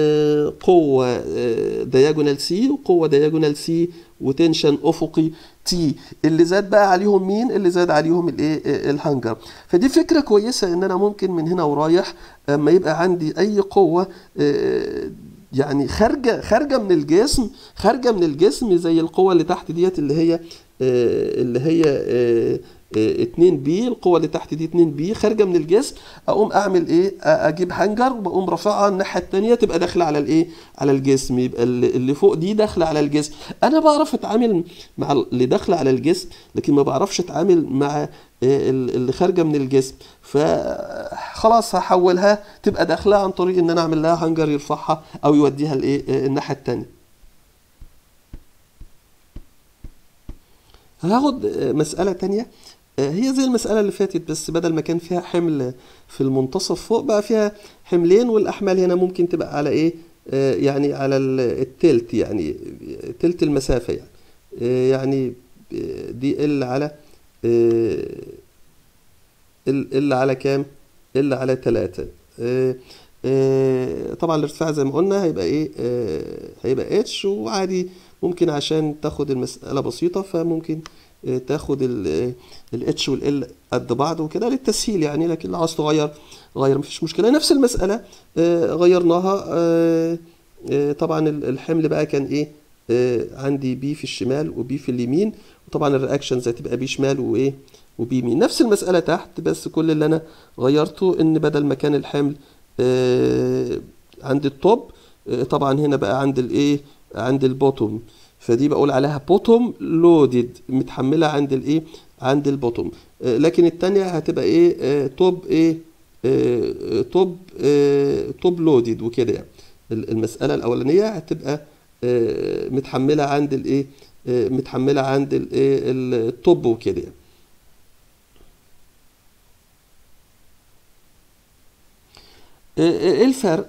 قوه دياجونال سي وقوه دياجونال سي وتنشن افقي تي اللي زاد بقى عليهم مين اللي زاد عليهم الايه الهنجر فدي فكره كويسه ان انا ممكن من هنا ورايح اما يبقى عندي اي قوه يعني خارجه خارجه من الجسم خارجه من الجسم زي القوه اللي تحت ديت اللي هي اللي هي 2 بي القوه اللي تحت دي 2 بي خارجه من الجسم اقوم اعمل ايه اجيب هنجر واقوم رافعها الناحيه الثانيه تبقى داخله على الايه على الجسم يبقى اللي فوق دي داخله على الجسم انا بعرف اتعامل مع اللي داخله على الجسم لكن ما بعرفش اتعامل مع اللي خارجه من الجسم فخلاص هحولها تبقى داخله عن طريق ان انا اعمل لها هنجر يرفعها او يوديها الايه الناحيه الثانيه هاخد مسألة تانية هي زي المسألة اللي فاتت بس بدل ما كان فيها حمل في المنتصف فوق بقى فيها حملين والأحمال هنا ممكن تبقى على إيه يعني على التلت يعني تلت المسافة يعني يعني دي ال على ال على كام ال على تلاتة طبعا الارتفاع زي ما قلنا هيبقى ايه هيبقى اتش وعادي ممكن عشان تاخد المسألة بسيطة فممكن آه، تاخد الاتش والال قد بعض وكده للتسهيل يعني لكن لو عاوز تغير غير مفيش مشكلة نفس المسألة آه، غيرناها آه، آه، طبعا ال- الحمل بقى كان ايه آه، عندي بي في الشمال وبي في اليمين وطبعا الرياكشنز هتبقى بي شمال وايه وبي يمين نفس المسألة تحت بس كل اللي انا غيرته ان بدل ما كان الحمل آه، عند التوب آه، طبعا هنا بقى عند الايه عند البوتوم فدي بقول عليها بوتوم لودد متحملة عند الايه عند البوتوم آه، لكن التانية هتبقى ايه آه، توب ايه آه، آه، توب آه، توب لودد وكده يعني ال- المسألة الأولانية هتبقى آه، متحملة عند الايه آه، متحملة عند الايه التوب وكده يعني ايه الفرق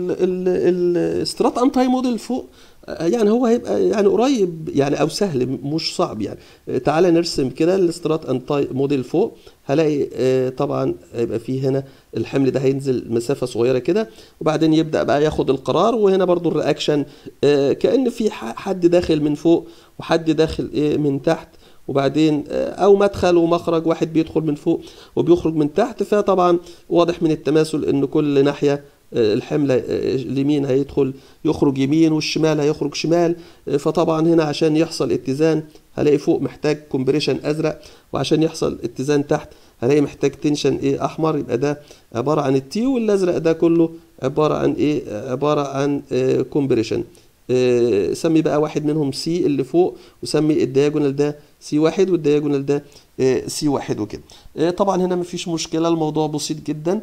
الاسترات انتاي موديل فوق آه، يعني هو هيبقى يعني قريب يعني او سهل مش صعب يعني آه، تعالى نرسم كده الاسترات انتاي موديل فوق هلاقي آه، طبعا هيبقى فيه هنا الحمل ده هينزل مسافة صغيرة كده وبعدين يبدأ بقى ياخد القرار وهنا برضو الرياكشن آه، كأن في ح- حد داخل من فوق وحد داخل ايه من تحت وبعدين آه، او مدخل ومخرج واحد بيدخل من فوق وبيخرج من تحت فطبعا واضح من التماثل ان كل ناحية آه، الحمل آه، اليمين هيدخل يخرج يمين والشمال هيخرج شمال آه، فطبعا هنا عشان يحصل اتزان هلاقي فوق محتاج كومبريشن ازرق وعشان يحصل اتزان تحت هلاقي محتاج تنشن ايه احمر يبقى ده عبارة عن التي والازرق ده كله عبارة عن ايه عبارة عن آه كومبريشن آه سمي بقى واحد منهم سي اللي فوق وسمي الدياجونال ده سي واحد والدياجونال ده آه سي واحد وكده آه طبعا هنا مفيش مشكلة الموضوع بسيط جدا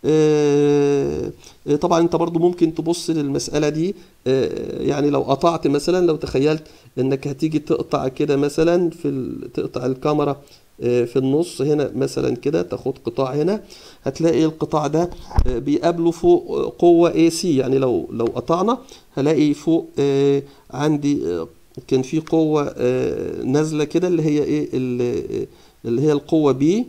آه آه، طبعا انت برضو ممكن تبص للمسألة دي آه يعني لو قطعت مثلا لو تخيلت انك هتيجي تقطع كده مثلا في ال... تقطع الكاميرا آه، في النص هنا مثلا كده تاخد قطاع هنا هتلاقي القطاع ده آه، بيقابله فوق آه، قوة AC يعني لو لو قطعنا هلاقي فوق آه، عندي آه، كان في قوة آه، نازلة كده اللي هي ايه اللي اللي هي القوة B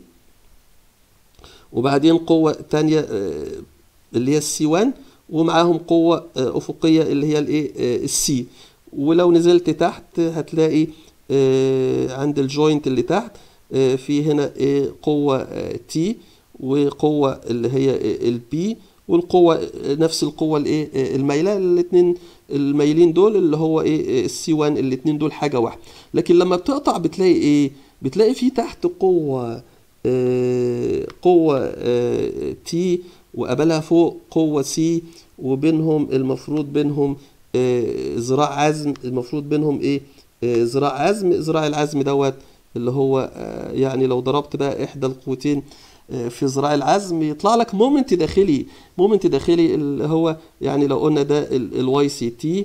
وبعدين قوة تانية آه، اللي هي السي 1 ومعاهم قوة آه، أفقية اللي هي الايه آه، السي ولو نزلت تحت هتلاقي آه، عند الجوينت اللي تحت آه، في هنا آه، قوة تي وقوة اللي هي البي والقوة آه، نفس القوة الايه آه، المايلة الاتنين المايلين دول اللي هو ايه السي 1 الاتنين دول حاجة واحدة لكن لما بتقطع بتلاقي ايه بتلاقي في تحت قوة آه، قوة تي وقبلها فوق قوة سي وبينهم المفروض بينهم آه، ذراع عزم المفروض بينهم ايه آه، ذراع عزم ذراع العزم دوت اللي هو آه، يعني لو ضربت بقى احدى القوتين آه، في ذراع العزم يطلع لك مومنت داخلي مومنت داخلي اللي هو يعني لو قلنا ده الواي سي تي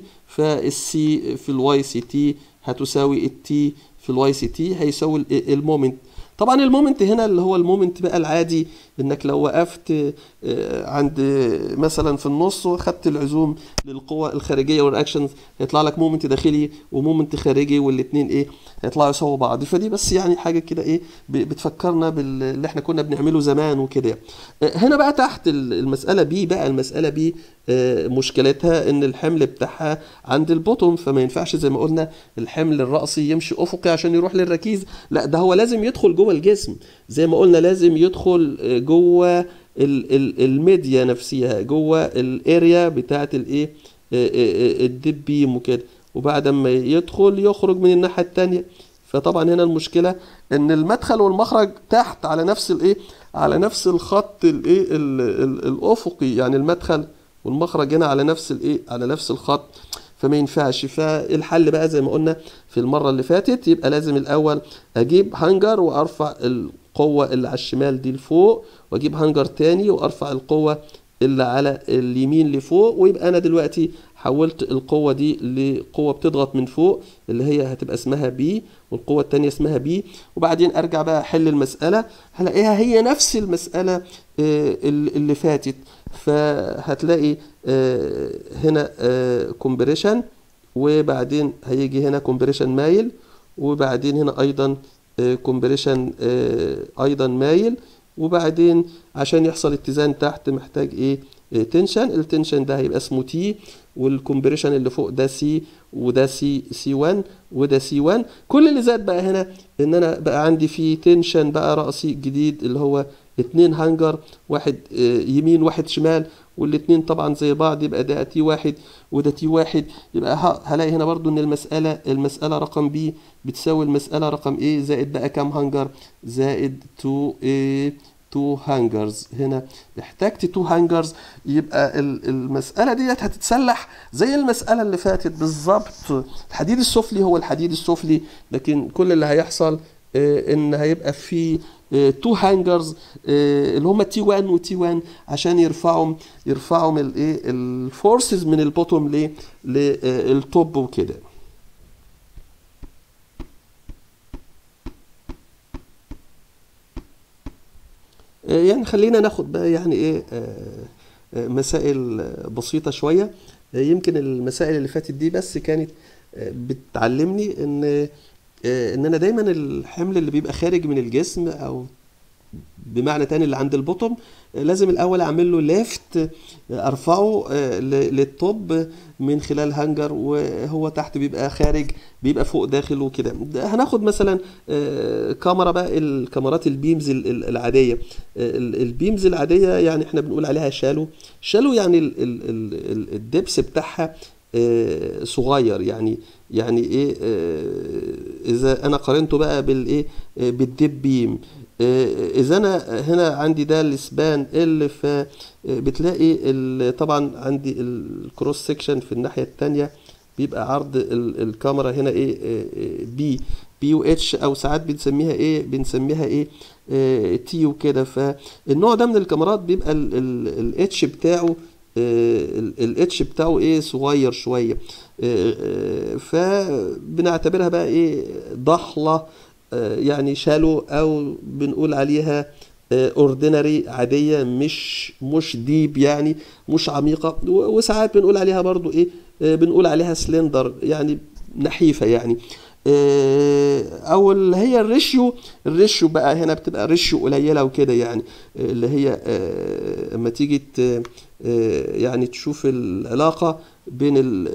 فالسي في الواي سي تي هتساوي التي في الواي سي تي هيساوي ال- المومنت طبعا المومنت هنا اللي هو المومنت بقى العادي انك لو وقفت آه، عند مثلا في النص وخدت العزوم للقوى الخارجيه والرياكشنز هيطلع لك مومنت داخلي ومومنت خارجي والاثنين ايه هيطلعوا يساووا بعض فدي بس يعني حاجه كده ايه ب- بتفكرنا باللي احنا كنا بنعمله زمان وكده آه، هنا بقى تحت ال- المساله بي بقى المساله بي آه، مشكلتها ان الحمل بتاعها عند البوتوم فما ينفعش زي ما قلنا الحمل الرأسي يمشي افقي عشان يروح للركيز لا ده هو لازم يدخل جوه الجسم زي ما قلنا لازم يدخل آه، جوه ال- ال- الميديا نفسها جوه الاريا بتاعت الايه آه، آه، آه، الدب بيم وكده وبعد ما يدخل يخرج من الناحيه التانيه فطبعا هنا المشكله ان المدخل والمخرج تحت على نفس الايه على نفس الخط الايه ال- ال- الافقي يعني المدخل والمخرج هنا على نفس الايه على نفس الخط فما ينفعش فالحل بقى زي ما قلنا في المره اللي فاتت يبقى لازم الاول اجيب هانجر وارفع القوه اللي على الشمال دي لفوق واجيب هانجر تاني وارفع القوه اللي على اليمين لفوق ويبقى انا دلوقتي حولت القوه دي لقوه بتضغط من فوق اللي هي هتبقى اسمها بي والقوه التانيه اسمها بي وبعدين ارجع بقى احل المساله هلاقيها هي نفس المساله آه، اللي فاتت فهتلاقي آه، هنا كومبريشن وبعدين هيجي هنا كومبريشن مايل وبعدين هنا ايضا كومبريشن ايضا مايل وبعدين عشان يحصل اتزان تحت محتاج ايه تنشن التنشن ده هيبقى اسمه تي والكمبريشن اللي فوق ده سي وده سي سي 1 وده سي 1 كل اللي زاد بقى هنا ان انا بقى عندي في تنشن بقى رأسي جديد اللي هو اتنين هانجر واحد آه، يمين واحد شمال والاتنين طبعا زي بعض يبقى ده تي واحد وده تي واحد يبقى ه- هلاقي هنا برضو ان المسألة المسألة رقم بي بتساوي المسألة رقم ايه زائد بقى كام هانجر زائد 2 ايه 2 هانجرز هنا احتجت 2 هانجرز يبقى ال- المسألة ديت هتتسلح زي المسألة اللي فاتت بالظبط الحديد السفلي هو الحديد السفلي لكن كل اللي هيحصل آه، ان هيبقى في تو هانجرز اللي هم تي 1 وتي 1 عشان يرفعوا يرفعوا الايه الفورسز من البوتوم ل للتوب وكده آه، يعني خلينا ناخد بقى يعني ايه آه، آه، مسائل آه، بسيطة شوية آه، يمكن المسائل اللي فاتت دي بس كانت آه، بتعلمني ان آه، ان انا دايما الحمل اللي بيبقى خارج من الجسم او بمعنى تاني اللي عند البوتوم آه، لازم الاول اعمل له ليفت ارفعه آه، ل- للتوب من خلال هانجر وهو تحت بيبقى خارج بيبقى فوق داخل وكده ده هناخد مثلا آه، كاميرا بقى الكاميرات البيمز ال- ال- العاديه آه، ال- البيمز العاديه يعني احنا بنقول عليها شالو شالو يعني ال- ال- ال- ال- الدبس بتاعها آه، صغير يعني يعني ايه آه، اذا انا قارنته بقى بالايه آه، بالديب بيم آه، اذا انا هنا عندي ده الاسبان ال فبتلاقي ال- طبعا عندي الكروس سيكشن في الناحيه التانية بيبقى عرض ال- الكاميرا هنا ايه آه، آه، بي بي و اتش او ساعات بنسميها ايه بنسميها ايه آه، تي وكده فالنوع ده من الكاميرات بيبقى الاتش بتاعه الاتش بتاعه ايه صغير شويه آه، آه، فبنعتبرها بقى ايه ضحله آه، يعني شالو او بنقول عليها اوردينري عاديه مش مش ديب يعني مش عميقه و- وساعات بنقول عليها برضو ايه آه، بنقول عليها سلندر يعني نحيفه يعني آه، او اللي هي الريشيو الريشيو بقى هنا بتبقى ريشيو قليله وكده يعني آه، اللي هي آه، اما تيجي ت- آه، يعني تشوف العلاقه بين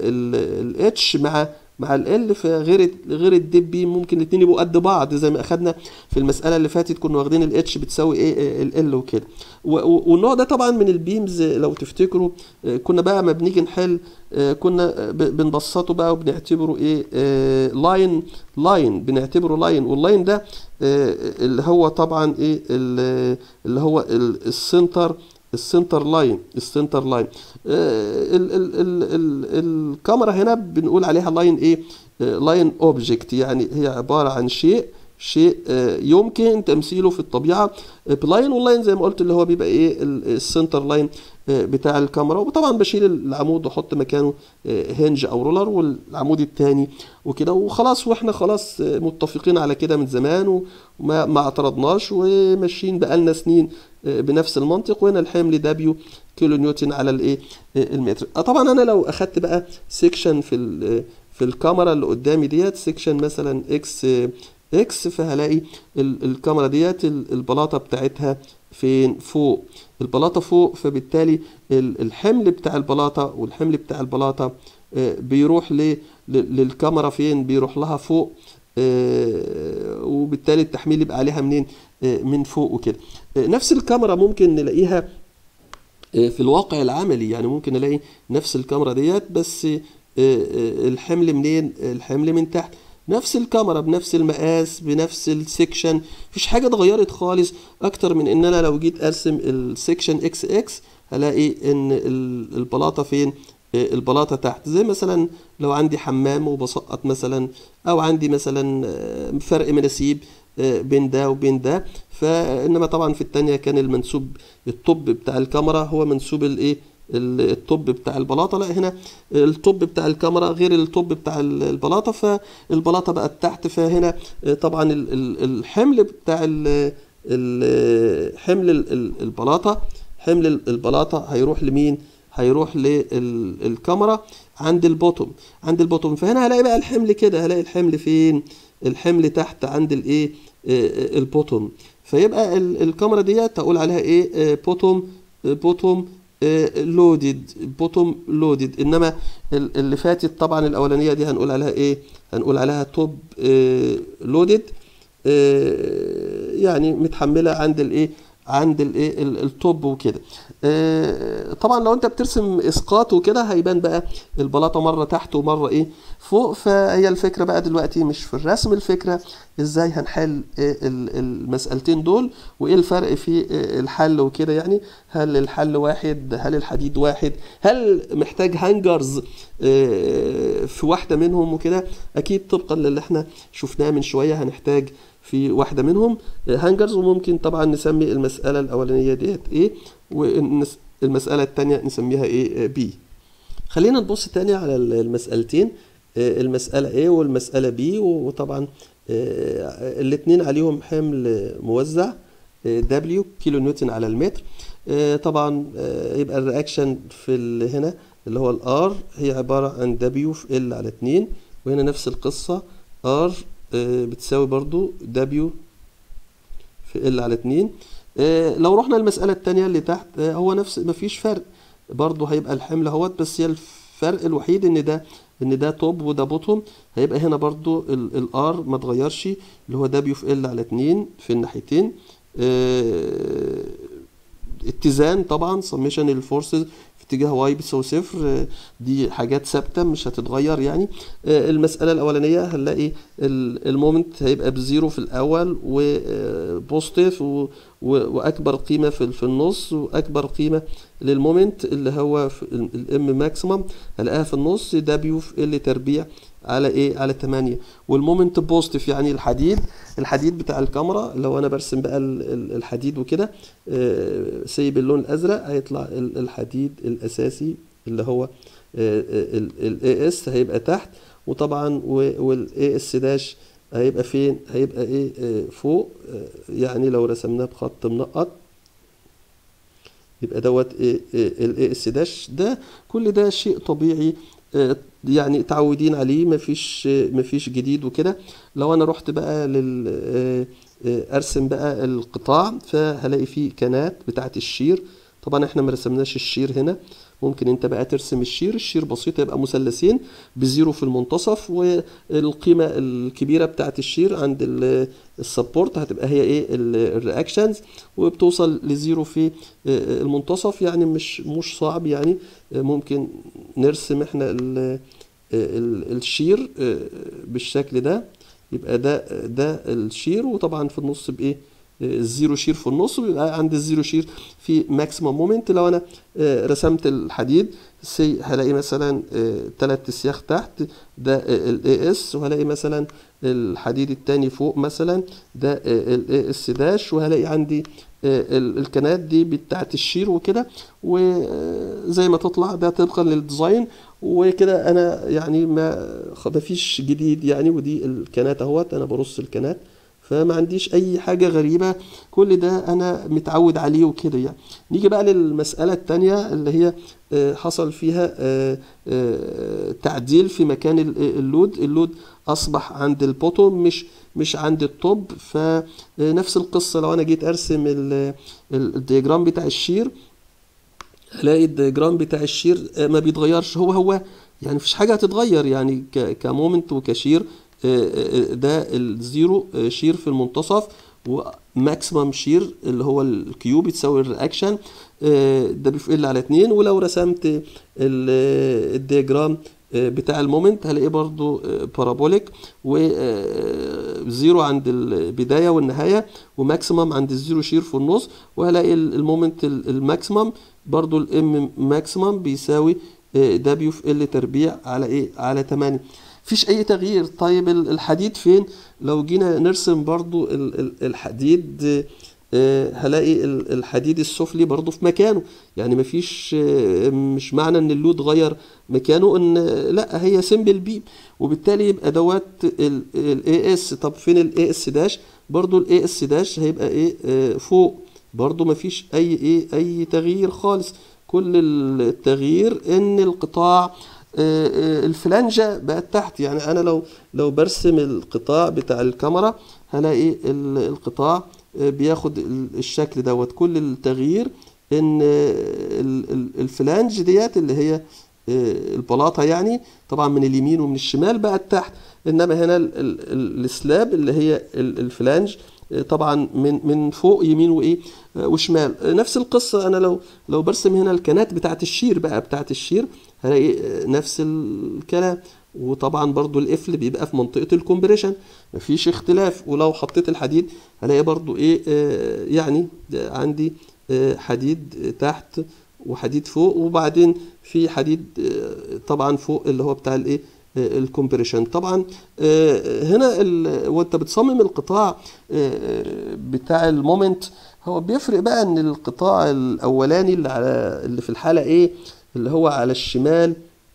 الاتش مع مع ال فغير غير الدب بي ممكن الاثنين يبقوا قد بعض زي ما اخدنا في المساله اللي فاتت كنا واخدين الاتش بتساوي ايه ال وكده و- و- والنوع ده طبعا من البيمز لو تفتكروا آه، كنا بقى ما بنيجي نحل آه، كنا ب- بنبسطه بقى وبنعتبره ايه لاين لاين بنعتبره لاين واللاين ده آه، اللي هو طبعا ايه ال- اللي هو ال- السنتر السنتر لاين السنتر لاين آه، ال ال ال ال الكاميرا هنا بنقول عليها لاين ايه لاين اوبجكت يعني هي عبارة عن شيء شيء آه، يمكن تمثيله في الطبيعة آه، بلاين واللاين زي ما قلت اللي هو بيبقى ايه ال- السنتر لاين آه، بتاع الكاميرا وطبعا بشيل العمود واحط مكانه آه، هنج او رولر والعمود التاني وكده وخلاص واحنا خلاص آه، متفقين على كده من زمان وما ما اعترضناش وماشيين بقالنا سنين آه، بنفس المنطق وهنا الحمل دبليو كيلو نيوتن على الايه آه، المتر آه، طبعا انا لو اخدت بقى سيكشن في ال- في الكاميرا اللي قدامي ديت سيكشن مثلا اكس اكس فهلاقي ال- الكاميرا ديت ال- البلاطه بتاعتها فين فوق البلاطه فوق فبالتالي ال- الحمل بتاع البلاطه والحمل بتاع البلاطه آه، بيروح ل- ل- للكاميرا فين بيروح لها فوق آه، وبالتالي التحميل يبقى عليها منين آه، من فوق وكده آه، نفس الكاميرا ممكن نلاقيها آه، في الواقع العملي يعني ممكن نلاقي نفس الكاميرا ديت بس آه، آه، الحمل منين الحمل من تحت نفس الكاميرا بنفس المقاس بنفس السكشن مفيش حاجة اتغيرت خالص اكتر من ان انا لو جيت ارسم السكشن اكس اكس هلاقي ان ال- البلاطة فين آه، البلاطة تحت زي مثلا لو عندي حمام وبسقط مثلا او عندي مثلا آه، فرق مناسيب آه، بين ده وبين ده فانما طبعا في التانية كان المنسوب الطب بتاع الكاميرا هو منسوب الايه ال- الطب بتاع البلاطه لا هنا الطب بتاع الكاميرا غير الطب بتاع ال- البلاطه فالبلاطه بقت تحت فهنا آه، طبعا ال- ال- الحمل بتاع ال- ال- حمل ال- ال- البلاطه حمل ال- البلاطه هيروح لمين هيروح للكاميرا عند البوتوم عند البوتوم فهنا هلاقي بقى الحمل كده هلاقي الحمل فين الحمل تحت عند الايه آه، البوتوم فيبقى ال- الكاميرا ديت هقول عليها ايه بوتوم بوتوم لودد بوتوم لودد انما ال- اللي فاتت طبعا الاولانيه دي هنقول عليها ايه هنقول عليها توب لودد يعني متحمله عند الايه عند الايه ال- التوب وكده آه، طبعا لو انت بترسم اسقاط وكده هيبان بقى البلاطه مره تحت ومره ايه فوق فهي الفكره بقى دلوقتي مش في الرسم الفكره ازاي هنحل آه، ال- المسألتين دول وايه الفرق في آه، الحل وكده يعني هل الحل واحد هل الحديد واحد هل محتاج هانجرز آه، في واحده منهم وكده اكيد طبقا للي احنا شفناه من شويه هنحتاج في واحده منهم آه، هانجرز وممكن طبعا نسمي المساله الاولانيه ديت ايه والمساله الثانيه نسميها ايه بي خلينا نبص تاني على ال- المسألتين آه، المسألة A والمسألة B وطبعا الاثنين عليهم حمل موزع آه، W كيلو نيوتن على المتر آه، طبعا آه، يبقى الرياكشن في ال- هنا اللي هو الار هي عبارة عن W في L على 2 وهنا نفس القصة R آه، بتساوي برضو W في L على 2 آه، لو رحنا المسألة التانية اللي تحت آه، هو نفس مفيش فرق برضه هيبقى الحمل اهوت بس هي الفرق الوحيد ان ده ان ده توب وده بوتوم هيبقى هنا برضه الار ما اتغيرش اللي هو دبليو في ال على 2 في الناحيتين آه، اتزان طبعا سميشن الفورسز في اتجاه واي بتساوي صفر آه، دي حاجات ثابته مش هتتغير يعني آه، المساله الاولانيه هنلاقي ال- المومنت هيبقى بزيرو في الاول وبوزيتيف واكبر قيمه في في النص واكبر قيمه للمومنت اللي هو الام ماكسيمم هلاقيها في النص دبليو في ال تربيع على ايه على 8 والمومنت بوزيتيف يعني الحديد الحديد بتاع الكاميرا لو انا برسم بقى ال- ال- الحديد وكده آه، سايب اللون الازرق هيطلع ال- الحديد الاساسي اللي هو الاي اس هيبقى تحت وطبعا والاي اس داش هيبقى فين هيبقى ايه آه، فوق آه، يعني لو رسمناه بخط منقط يبقى دوت الاي اس داش ده كل ده شيء طبيعي آه، يعني متعودين عليه مفيش آه، مفيش جديد وكده لو انا رحت بقى لل آه، آه، ارسم بقى القطاع فهلاقي فيه كنات بتاعت الشير طبعا احنا ما رسمناش الشير هنا ممكن انت بقى ترسم الشير الشير بسيط يبقى مثلثين بزيرو في المنتصف والقيمة الكبيرة بتاعت الشير عند ال- السبورت هتبقى هي ايه ال- الرياكشنز وبتوصل لزيرو في آه، المنتصف يعني مش مش صعب يعني آه، ممكن نرسم احنا ال- ال- الشير آه، بالشكل ده يبقى ده ده الشير وطبعا في النص بايه آه، الزيرو شير في النص ويبقى عند الزيرو شير في ماكسيمم مومنت لو انا آه، رسمت الحديد سي هلاقي مثلا ثلاث اسياخ تحت ده الاي اس وهلاقي مثلا الحديد التاني فوق مثلا ده الاي اس داش وهلاقي عندي آه، ال- الكنات دي بتاعت الشير وكده وزي ما تطلع ده طبقا للديزاين وكده انا يعني ما خ- مفيش جديد يعني ودي الكنات اهوت انا برص الكنات فما عنديش اي حاجه غريبه كل ده انا متعود عليه وكده يعني نيجي بقى للمساله التانية اللي هي آه، حصل فيها آه، آه، تعديل في مكان ال- اللود اللود اصبح عند البوتوم مش مش عند التوب فنفس القصه لو انا جيت ارسم ال- ال- الدياجرام بتاع الشير هلاقي الدياجرام بتاع الشير آه، ما بيتغيرش هو هو يعني مفيش حاجه هتتغير يعني ك- كمومنت وكشير آه، آه، ده الزيرو آه، شير في المنتصف وماكسيمم شير اللي هو الكيو بتساوي الرياكشن ده بيفقل على اتنين ولو رسمت ال- الدياجرام آه، بتاع المومنت هلاقيه برضو آه، بارابوليك وزيرو عند البداية والنهاية وماكسيمم عند الزيرو شير في النص وهلاقي ال- المومنت ال- الماكسيمم برضو الام ماكسيمم بيساوي دبليو في ال تربيع على ايه على 8 مفيش اي تغيير طيب ال- الحديد فين لو جينا نرسم برضو ال- ال- الحديد آه، آه، هلاقي ال- الحديد السفلي برضو في مكانه يعني مفيش آه، مش معنى ان اللود غير مكانه ان آه، لا هي سمبل بي وبالتالي يبقى دوت الاي اس طب فين الاي اس داش برضو الاي اس داش هيبقى ايه آه، فوق برضو مفيش اي ايه اي تغيير خالص كل التغيير ان القطاع آه، آه، الفلانجة بقت تحت يعني انا لو لو برسم القطاع بتاع الكاميرا هلاقي ال- القطاع آه، بياخد ال- الشكل دوت كل التغيير ان ال- ال- الفلانج ديت اللي هي آه، البلاطه يعني طبعا من اليمين ومن الشمال بقت تحت انما هنا ال- ال- ال- السلاب اللي هي ال- الفلانج آه، طبعا من من فوق يمين وايه آه، وشمال آه، نفس القصه انا لو لو برسم هنا الكنات بتاعت الشير بقى بتاعت الشير هلاقي آه، نفس الكلام وطبعا برضو القفل بيبقى في منطقة الكومبريشن مفيش اختلاف ولو حطيت الحديد هلاقي برضو ايه آه يعني ده عندي آه حديد تحت وحديد فوق وبعدين في حديد آه طبعا فوق اللي هو بتاع الايه آه الكومبريشن طبعا آه هنا ال- وانت بتصمم القطاع آه بتاع المومنت هو بيفرق بقى ان القطاع الاولاني اللي على اللي في الحالة ايه اللي هو على الشمال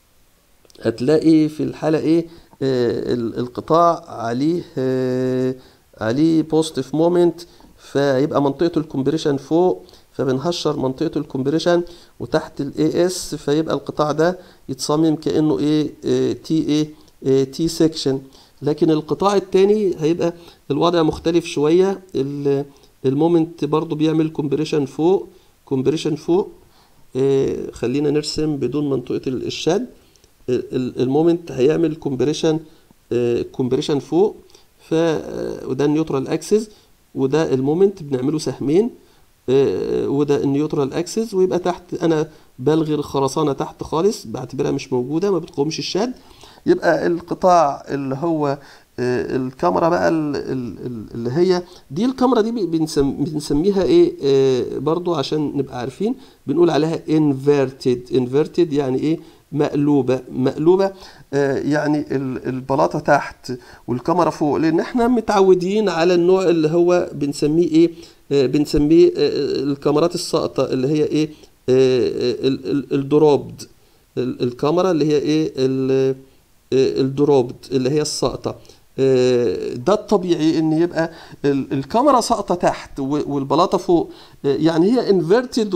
هتلاقي في الحالة ايه آه ال- القطاع عليه آه عليه بوزيتيف مومنت فيبقى منطقة الكومبريشن فوق فبنهشر منطقة الكومبريشن وتحت الاي اس فيبقى القطاع ده يتصمم كأنه ايه تي ايه تي سيكشن لكن القطاع التاني هيبقى الوضع مختلف شوية ال- المومنت برضو بيعمل كومبريشن فوق كومبريشن فوق آه، خلينا نرسم بدون منطقة ال- الشد ال- ال- المومنت هيعمل كومبريشن كومبريشن فوق ف آه، وده النيوترال اكسس وده المومنت بنعمله سهمين آه، وده النيوترال اكسس ويبقى تحت انا بلغي الخرسانه تحت خالص بعتبرها مش موجوده ما بتقومش الشد يبقى القطاع اللي هو آه، الكاميرا بقى ال- ال- ال- اللي هي دي الكاميرا دي بنسم بنسميها ايه آه، برضو عشان نبقى عارفين بنقول عليها inverted inverted يعني ايه مقلوبة مقلوبة آه، يعني ال- البلاطة تحت والكاميرا فوق لان احنا متعودين على النوع اللي هو بنسميه ايه آه، بنسميه آه، الكاميرات الساقطة اللي هي ايه آه، ال- ال- الدروبد ال- الكاميرا اللي هي ايه ال- آه، الدروبد اللي هي الساقطة آه، ده الطبيعي ان يبقى ال- الكاميرا ساقطه تحت و- والبلاطه فوق آه، يعني هي انفيرتد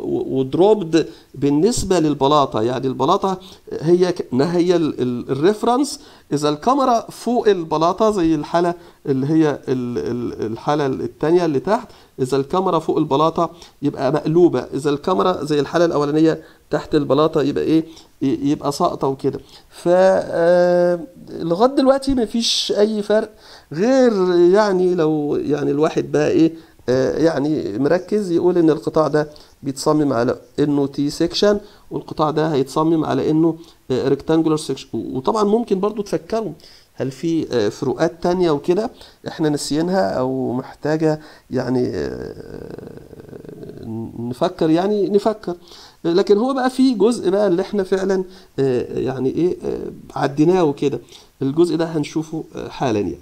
ودروبد بالنسبه للبلاطه يعني البلاطه هي كانها هي ال- ال- الريفرنس اذا الكاميرا فوق البلاطه زي الحاله اللي هي ال- ال- الحاله الثانيه اللي تحت اذا الكاميرا فوق البلاطه يبقى مقلوبه اذا الكاميرا زي الحاله الاولانيه تحت البلاطه يبقى ايه ي- يبقى ساقطه وكده ف آه، لغايه دلوقتي مفيش اي فرق غير يعني لو يعني الواحد بقى ايه آه، يعني مركز يقول ان القطاع ده بيتصمم على انه تي سيكشن والقطاع ده هيتصمم على انه ريكتانجولار سيكشن وطبعا ممكن برضو تفكروا هل في آه، فروقات تانية وكده احنا نسينها او محتاجة يعني آه، نفكر يعني نفكر لكن هو بقى في جزء بقى اللي احنا فعلا آه، يعني ايه آه، عديناه وكده الجزء ده هنشوفه آه، حالا يعني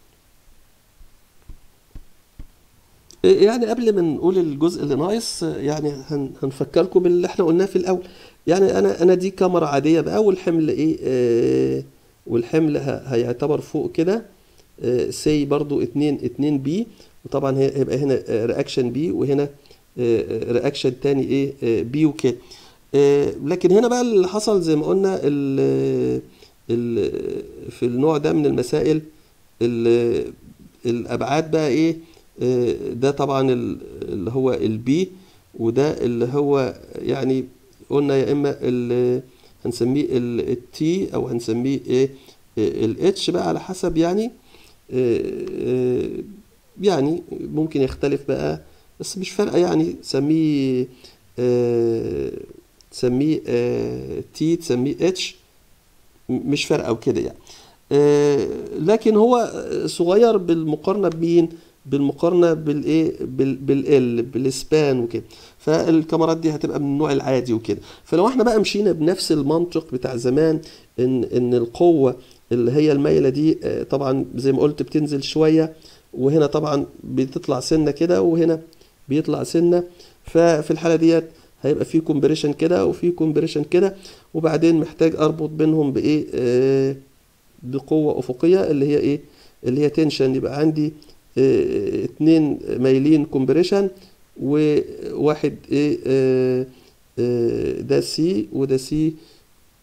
يعني قبل ما نقول الجزء اللي ناقص يعني هن- هنفكركم باللي احنا قلناه في الاول يعني انا انا دي كاميرا عاديه بقى والحمل ايه آه والحمل ه- هيعتبر فوق كده آه سي برضو 2 2 بي وطبعا هي- هيبقى هنا رياكشن بي وهنا رياكشن تاني ايه آه بي وكده آه لكن هنا بقى اللي حصل زي ما قلنا ال ال في النوع ده من المسائل ال- الابعاد بقى ايه آه، ده طبعا ال- اللي هو البي وده اللي هو يعني قلنا يا اما ال- هنسميه التي او هنسميه ايه الاتش بقى على حسب يعني آه، آه، يعني ممكن يختلف بقى بس مش فارقه يعني سميه آه، تسميه تي تسميه اتش مش فارقه وكده يعني آه، لكن هو صغير بالمقارنه بمين بالمقارنه بالايه بال بالال بالسبان وكده فالكاميرات دي هتبقى من النوع العادي وكده فلو احنا بقى مشينا بنفس المنطق بتاع زمان ان ان القوه اللي هي المايله دي آه، طبعا زي ما قلت بتنزل شويه وهنا طبعا بتطلع سنه كده وهنا بيطلع سنه ففي الحاله ديت هيبقى في كومبريشن كده وفي كومبريشن كده وبعدين محتاج اربط بينهم بايه آه بقوه افقيه اللي هي ايه اللي هي تنشن يبقى عندي آه اتنين مايلين كومبريشن وواحد ايه آه آه ده سي وده سي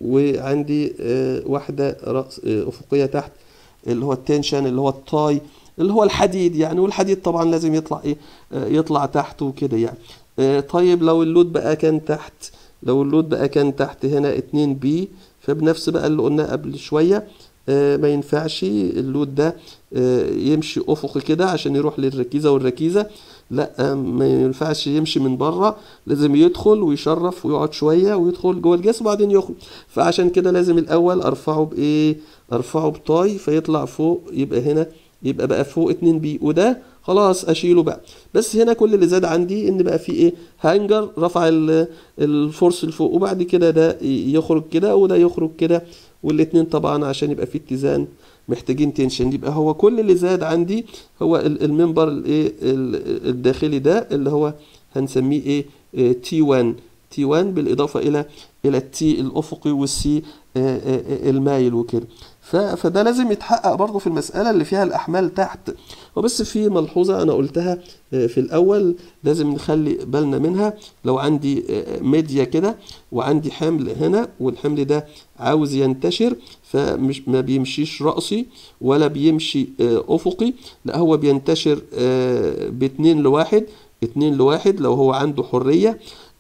وعندي آه واحده رأس آه افقيه تحت اللي هو التنشن اللي هو التاي اللي هو الحديد يعني والحديد طبعا لازم يطلع ايه آه، يطلع تحت وكده يعني آه، طيب لو اللود بقى كان تحت لو اللود بقى كان تحت هنا 2 بي فبنفس بقى اللي قلنا قبل شوية آه، ما ينفعش اللود ده آه، يمشي افقي كده عشان يروح للركيزة والركيزة لا آه، ما ينفعش يمشي من بره لازم يدخل ويشرف ويقعد شوية ويدخل جوه الجسم وبعدين يخرج فعشان كده لازم الاول ارفعه بايه ارفعه بطاي فيطلع فوق يبقى هنا يبقى بقى فوق 2 بي وده خلاص اشيله بقى بس هنا كل اللي زاد عندي ان بقى في ايه هانجر رفع ال- الفورس لفوق وبعد كده ده ي- يخرج كده وده يخرج كده والاتنين طبعا عشان يبقى في اتزان محتاجين تنشن يبقى هو كل اللي زاد عندي هو ال- المنبر الايه ال- الداخلي ده اللي هو هنسميه ايه تي 1 تي 1 بالاضافه الى الى التي الافقي والسي المايل وكده ف- فده لازم يتحقق برضه في المسألة اللي فيها الأحمال تحت وبس في ملحوظة أنا قلتها آه، في الأول لازم نخلي بالنا منها لو عندي آه، ميديا كده وعندي حمل هنا والحمل ده عاوز ينتشر فمش ما بيمشيش رأسي ولا بيمشي آه، أفقي لا هو بينتشر آه، باتنين لواحد اتنين لواحد لو هو عنده حرية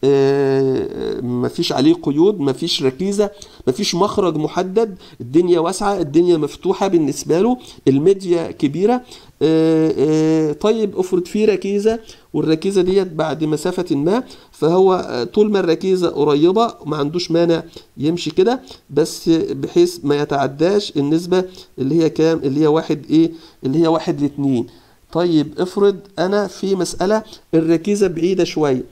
آه، مفيش عليه قيود مفيش ركيزة مفيش مخرج محدد الدنيا واسعة الدنيا مفتوحة بالنسبة له الميديا كبيرة آه، آه، طيب افرض في ركيزة والركيزة ديت بعد مسافة ما فهو آه، طول ما الركيزة قريبة ما عندوش مانع يمشي كده بس بحيث ما يتعداش النسبة اللي هي كام اللي هي واحد ايه اللي هي واحد لاتنين طيب افرض انا في مسألة الركيزة بعيدة شوية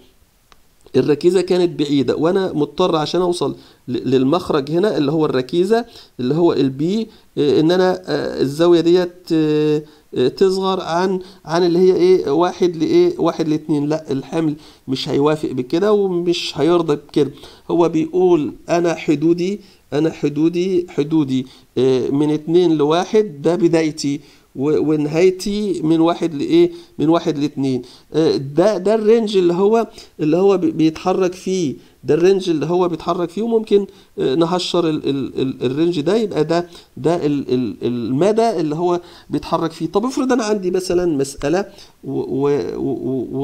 الركيزة كانت بعيدة وأنا مضطر عشان أوصل ل- للمخرج هنا اللي هو الركيزة اللي هو البي إن أنا آه، الزاوية ديت آه، آه، تصغر عن عن اللي هي إيه واحد لإيه واحد لاتنين لا الحمل مش هيوافق بكده ومش هيرضى بكده هو بيقول أنا حدودي أنا حدودي حدودي آه، من اتنين لواحد ده بدايتي و- ونهايتي من واحد لايه من واحد لاتنين آه، ده ده الرينج اللي هو اللي هو بي- بيتحرك فيه ده الرينج اللي هو بيتحرك فيه وممكن آه، نهشر ال ال ال الرينج ده يبقى ده ده ال ال المدى اللي هو بيتحرك فيه طب افرض انا عندي مثلا مسألة و, و, و, و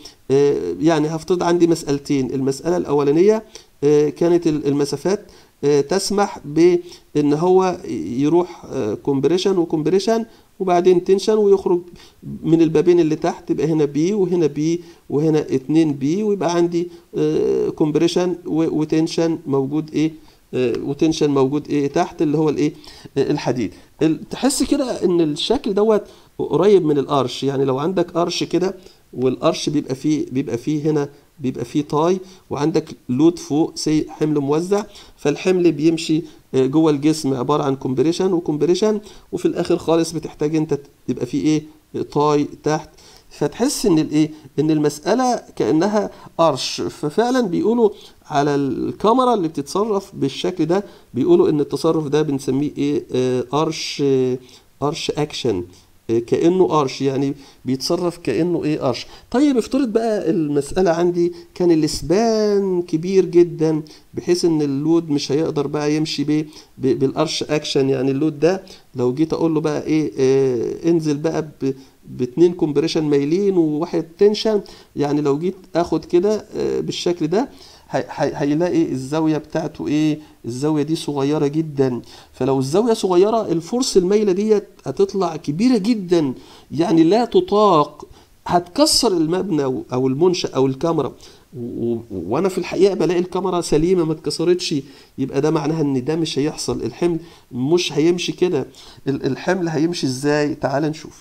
آه، يعني هفترض عندي مسألتين المسألة الأولانية آه، كانت ال- المسافات آه، تسمح بان هو يروح كومبريشن وكومبريشن وبعدين تنشن ويخرج من البابين اللي تحت يبقى هنا بي وهنا بي وهنا اتنين بي ويبقى عندي كومبريشن وتنشن موجود ايه آه، وتنشن موجود ايه تحت اللي هو الايه آه، الحديد ال- تحس كده ان الشكل دوت قريب من الارش يعني لو عندك ارش كده والارش بيبقى فيه بيبقى فيه هنا بيبقى فيه تاي وعندك لود فوق سي حمل موزع فالحمل بيمشي آه، جوه الجسم عباره عن كومبريشن وكومبريشن وفي الاخر خالص بتحتاج انت يبقى فيه ايه تاي تحت فتحس ان الايه ان المساله كانها ارش ففعلا بيقولوا على الكاميرا اللي بتتصرف بالشكل ده بيقولوا ان التصرف ده بنسميه ايه آه، ارش آه، ارش اكشن آه، كانه ارش يعني بيتصرف كانه ايه ارش طيب افترض بقى المساله عندي كان الاسبان كبير جدا بحيث ان اللود مش هيقدر بقى يمشي بيه ب- بالارش اكشن يعني اللود ده لو جيت اقول له بقى ايه آه انزل بقى ب باتنين كومبريشن مايلين وواحد تنشن يعني لو جيت اخد كده آه بالشكل ده هي- هي- هيلاقي الزاوية بتاعته ايه الزاوية دي صغيرة جدا فلو الزاوية صغيرة الفرص المايلة ديت هتطلع كبيرة جدا يعني لا تطاق هتكسر المبنى او أو المنشأ او الكاميرا و- و- وانا في الحقيقه بلاقي الكاميرا سليمه ما اتكسرتش يبقى ده معناها ان ده مش هيحصل الحمل مش هيمشي كده ال- الحمل هيمشي ازاي تعال نشوف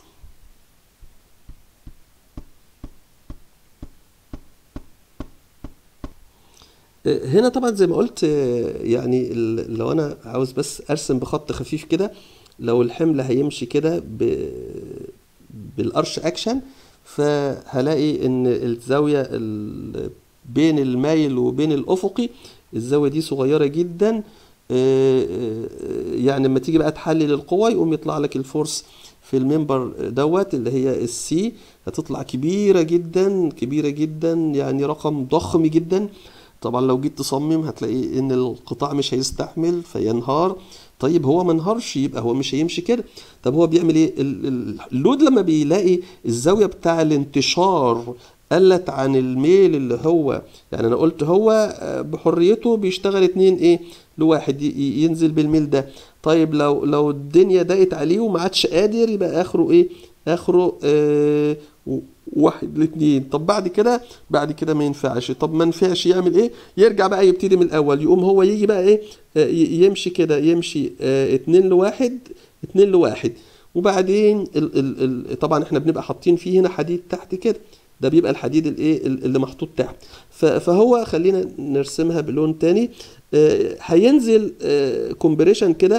هنا طبعا زي ما قلت آه، يعني ال- لو انا عاوز بس ارسم بخط خفيف كده لو الحمل هيمشي كده ب- بالارش اكشن فهلاقي ان الزاويه ال- بين المايل وبين الافقي الزاويه دي صغيره جدا آه، آه، يعني لما تيجي بقى تحلل القوى يقوم يطلع لك الفورس في المنبر دوت اللي هي السي هتطلع كبيره جدا كبيره جدا يعني رقم ضخم جدا طبعا لو جيت تصمم هتلاقي ان القطاع مش هيستحمل فينهار طيب هو ما انهارش يبقى هو مش هيمشي كده طب هو بيعمل ايه ال- ال- اللود لما بيلاقي الزاويه بتاع الانتشار قلت عن الميل اللي هو يعني انا قلت هو آه، بحريته بيشتغل اتنين ايه لواحد ي- ي- ينزل بالميل ده طيب لو لو الدنيا ضاقت عليه وما عادش قادر يبقى اخره ايه اخره آه و- واحد لاتنين طب بعد كده بعد كده ما ينفعش طب ما ينفعش يعمل ايه يرجع بقى يبتدي من الاول يقوم هو يجي بقى ايه آه، ي- يمشي كده يمشي آه، اتنين لواحد اتنين لواحد وبعدين ال ال ال طبعا احنا بنبقى حاطين فيه هنا حديد تحت كده ده بيبقى الحديد الايه ال- اللي محطوط تحت ف- فهو خلينا نرسمها بلون تاني آه، هينزل كومبريشن كده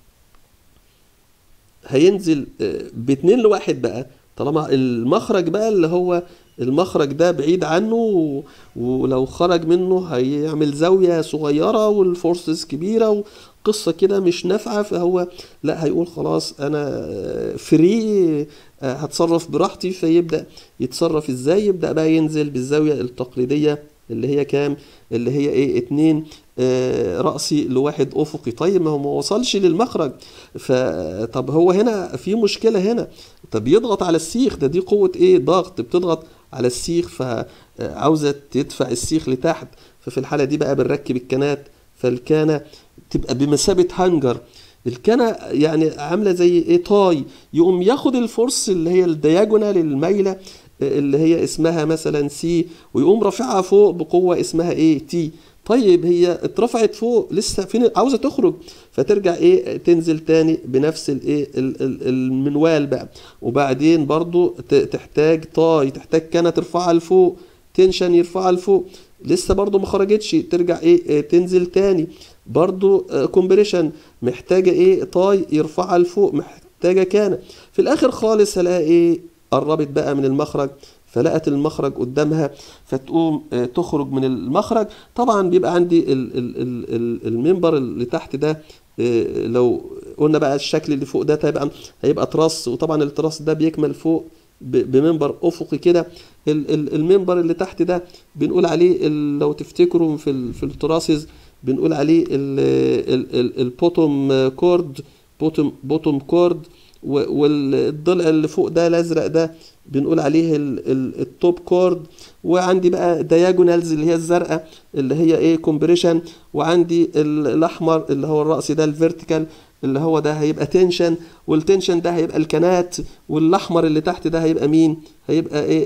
هينزل آه، باتنين لواحد بقى طالما المخرج بقى اللي هو المخرج ده بعيد عنه و- ولو خرج منه هيعمل زاوية صغيرة والفورسز كبيرة وقصة كده مش نافعة فهو لا هيقول خلاص أنا فري هتصرف براحتي فيبدأ يتصرف ازاي يبدأ بقى ينزل بالزاوية التقليدية اللي هي كام اللي هي ايه اتنين آه، رأسي لواحد أفقي طيب ما هو ما وصلش للمخرج فطب هو هنا في مشكلة هنا طب يضغط على السيخ ده دي قوة ايه ضغط بتضغط على السيخ فعاوزة تدفع السيخ لتحت ففي الحالة دي بقى بنركب الكنات فالكانة تبقى بمثابة هانجر الكنة يعني عاملة زي ايه طاي يقوم ياخد الفورس اللي هي الدياجونال المايلة اللي هي اسمها مثلا سي ويقوم رافعها فوق بقوة اسمها ايه تي طيب هي اترفعت فوق لسه فين عاوزة تخرج فترجع ايه تنزل تاني بنفس الايه ال- ال- المنوال بقى وبعدين برضو ت- تحتاج طاي تحتاج كنة ترفعها لفوق تنشن يرفعها لفوق لسه برضو ما خرجتش ترجع ايه إيه، تنزل تاني برضو كومبريشن محتاجة ايه طاي يرفعها لفوق محتاجة كانة في الاخر خالص هلاقي ايه قربت بقى من المخرج فلقت المخرج قدامها فتقوم آه، تخرج من المخرج طبعا بيبقى عندي ال ال ال ال المنبر اللي تحت ده آه، لو قلنا بقى الشكل اللي فوق ده هيبقى هيبقى تراس وطبعا التراس ده بيكمل فوق ب- بمنبر افقي كده ال- ال- المنبر اللي تحت ده بنقول عليه ال- لو تفتكروا في ال- في التراسز بنقول عليه البوتوم كورد بوتوم بوتوم كورد والضلع اللي فوق ده الازرق ده بنقول عليه ال- ال- التوب كورد وعندي بقى دياجونالز اللي هي الزرقاء اللي هي ايه كومبريشن وعندي ال- الاحمر اللي هو الراس ده الفيرتيكال اللي هو ده هيبقى تنشن والتنشن ده هيبقى الكنات والاحمر اللي تحت ده هيبقى مين هيبقى ايه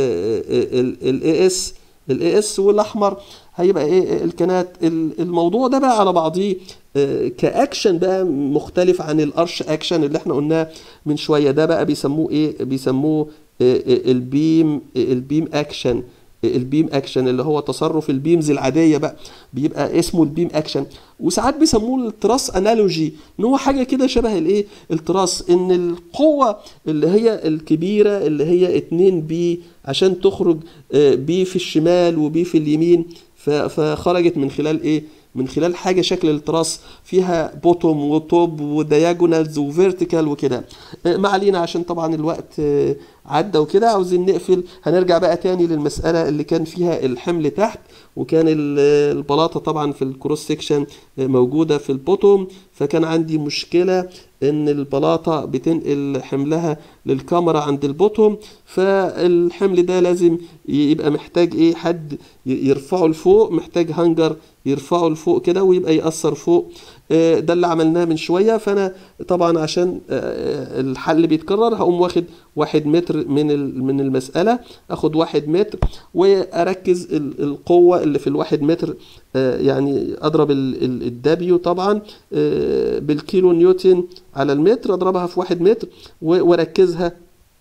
الاي اس الاي اس والاحمر هيبقى ايه الكنات ال- الموضوع ده بقى على بعضيه آه، كاكشن بقى مختلف عن الارش اكشن اللي احنا قلناه من شويه ده بقى بيسموه ايه بيسموه آه، آه، البيم البيم اكشن البيم اكشن اللي هو تصرف البيمز العاديه بقى بيبقى اسمه البيم اكشن وساعات بيسموه التراس انالوجي ان هو حاجه كده شبه الايه التراس ان القوه اللي هي الكبيره اللي هي 2 بي عشان تخرج آه، بي في الشمال وبي في اليمين ف- فخرجت من خلال ايه من خلال حاجه شكل التراس فيها بوتوم وتوب ودياجونالز وفيرتيكال وكده آه، ما علينا عشان طبعا الوقت آه، عدى وكده عاوزين نقفل هنرجع بقى تاني للمسألة اللي كان فيها الحمل تحت وكان ال- البلاطة طبعا في الكروس سيكشن موجودة في البوتوم فكان عندي مشكلة ان البلاطة بتنقل حملها للكاميرا عند البوتوم فالحمل ده لازم يبقى محتاج ايه حد ي- يرفعه لفوق محتاج هانجر يرفعه لفوق كده ويبقى يأثر فوق آه، ده اللي عملناه من شوية فأنا طبعا عشان آه، الحل بيتكرر هقوم واخد واحد متر من ال- من المسألة اخد واحد متر واركز ال- القوة اللي في الواحد متر آه، يعني اضرب ال- ال- الدبليو طبعا آه، بالكيلو نيوتن على المتر اضربها في واحد متر و- واركزها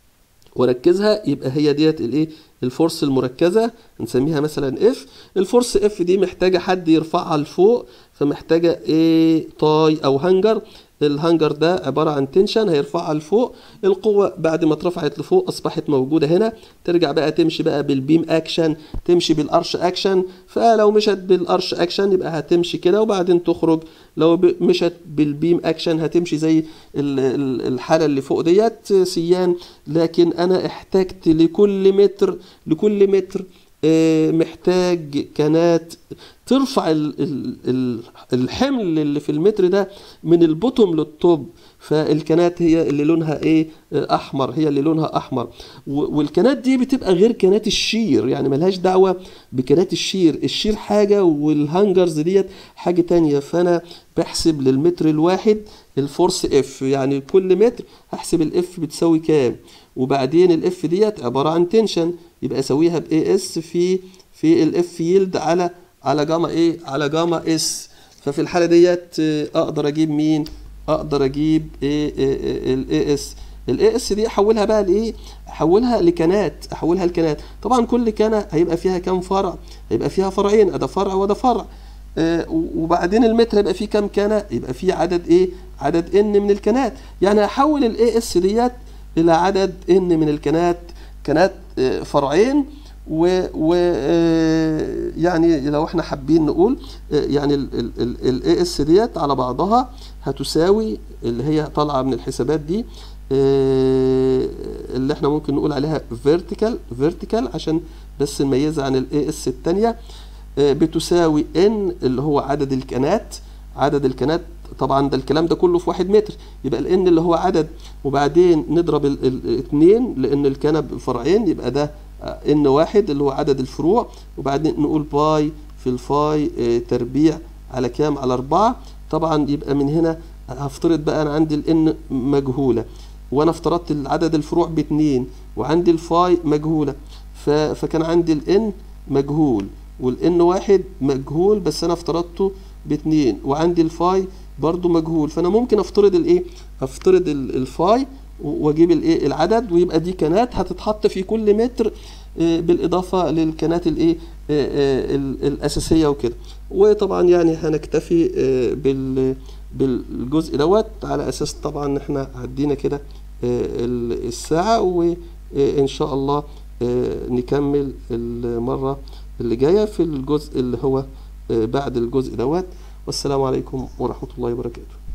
واركزها يبقى هي ديت الايه الفورس المركزه نسميها مثلا اف الفورس اف دي محتاجه حد يرفعها لفوق فمحتاجه ايه طاي او هنجر الهنجر ده عباره عن تنشن هيرفعها لفوق القوه بعد ما اترفعت لفوق اصبحت موجوده هنا ترجع بقى تمشي بقى بالبيم اكشن تمشي بالارش اكشن فلو مشت بالارش اكشن يبقى هتمشي كده وبعدين تخرج لو ب- مشت بالبيم اكشن هتمشي زي ال- ال- الحاله اللي فوق ديت سيان لكن انا احتجت لكل متر لكل متر آه، محتاج كانات ترفع ال- ال- ال- الحمل اللي في المتر ده من البوتوم للتوب فالكنات هي اللي لونها ايه آه، احمر هي اللي لونها احمر و- والكنات دي بتبقى غير كنات الشير يعني ملهاش دعوة بكنات الشير الشير حاجة والهانجرز ديت حاجة تانية فانا بحسب للمتر الواحد الفورس اف يعني كل متر هحسب الاف بتساوي كام وبعدين الاف ديت عبارة عن تنشن يبقى اسويها باي اس في في الاف يلد على على جاما ايه على جاما اس ففي الحالة ديت آه، اقدر اجيب مين اقدر اجيب ايه الاي اس الاي اس دي احولها بقى لايه احولها لكنات احولها لكنات طبعا كل كنه هيبقى فيها كام فرع هيبقى فيها فرعين ده فرع وده فرع آه، وبعدين المتر هيبقى فيه كام كنه يبقى فيه عدد ايه عدد ان من الكنات يعني احول الاي اس ديت الى عدد ان من الكنات كنات آه، فرعين و, و آه، يعني لو احنا حابين نقول آه، يعني الاي اس ديت على بعضها هتساوي اللي هي طالعه من الحسابات دي آه، اللي احنا ممكن نقول عليها فيرتيكال فيرتيكال عشان بس نميزها عن الاي اس الثانيه بتساوي ان اللي هو عدد الكنات عدد الكنات طبعا ده الكلام ده كله في واحد متر يبقى الان اللي هو عدد وبعدين نضرب ال- ال- الاثنين لان الكنب فرعين يبقى ده ان واحد اللي هو عدد الفروع وبعدين نقول باي في الفاي آه، تربيع على كام على أربعة طبعا يبقى من هنا هفترض بقى أنا عندي الان مجهولة وأنا افترضت عدد الفروع باتنين وعندي الفاي مجهولة ف- فكان عندي الان مجهول والان واحد مجهول بس أنا افترضته باتنين وعندي الفاي برضو مجهول فأنا ممكن افترض الايه افترض ال- الفاي و- واجيب الايه العدد ويبقى دي كنات هتتحط في كل متر آه، بالاضافه للكنات الايه آه، آه، ال- الاساسيه وكده وطبعا يعني هنكتفي آه، بال بالجزء دوت على اساس طبعا ان احنا عدينا كده آه، ال- الساعه وان شاء الله آه، نكمل المره اللي جايه في الجزء اللي هو آه، بعد الجزء دوت والسلام عليكم ورحمه الله وبركاته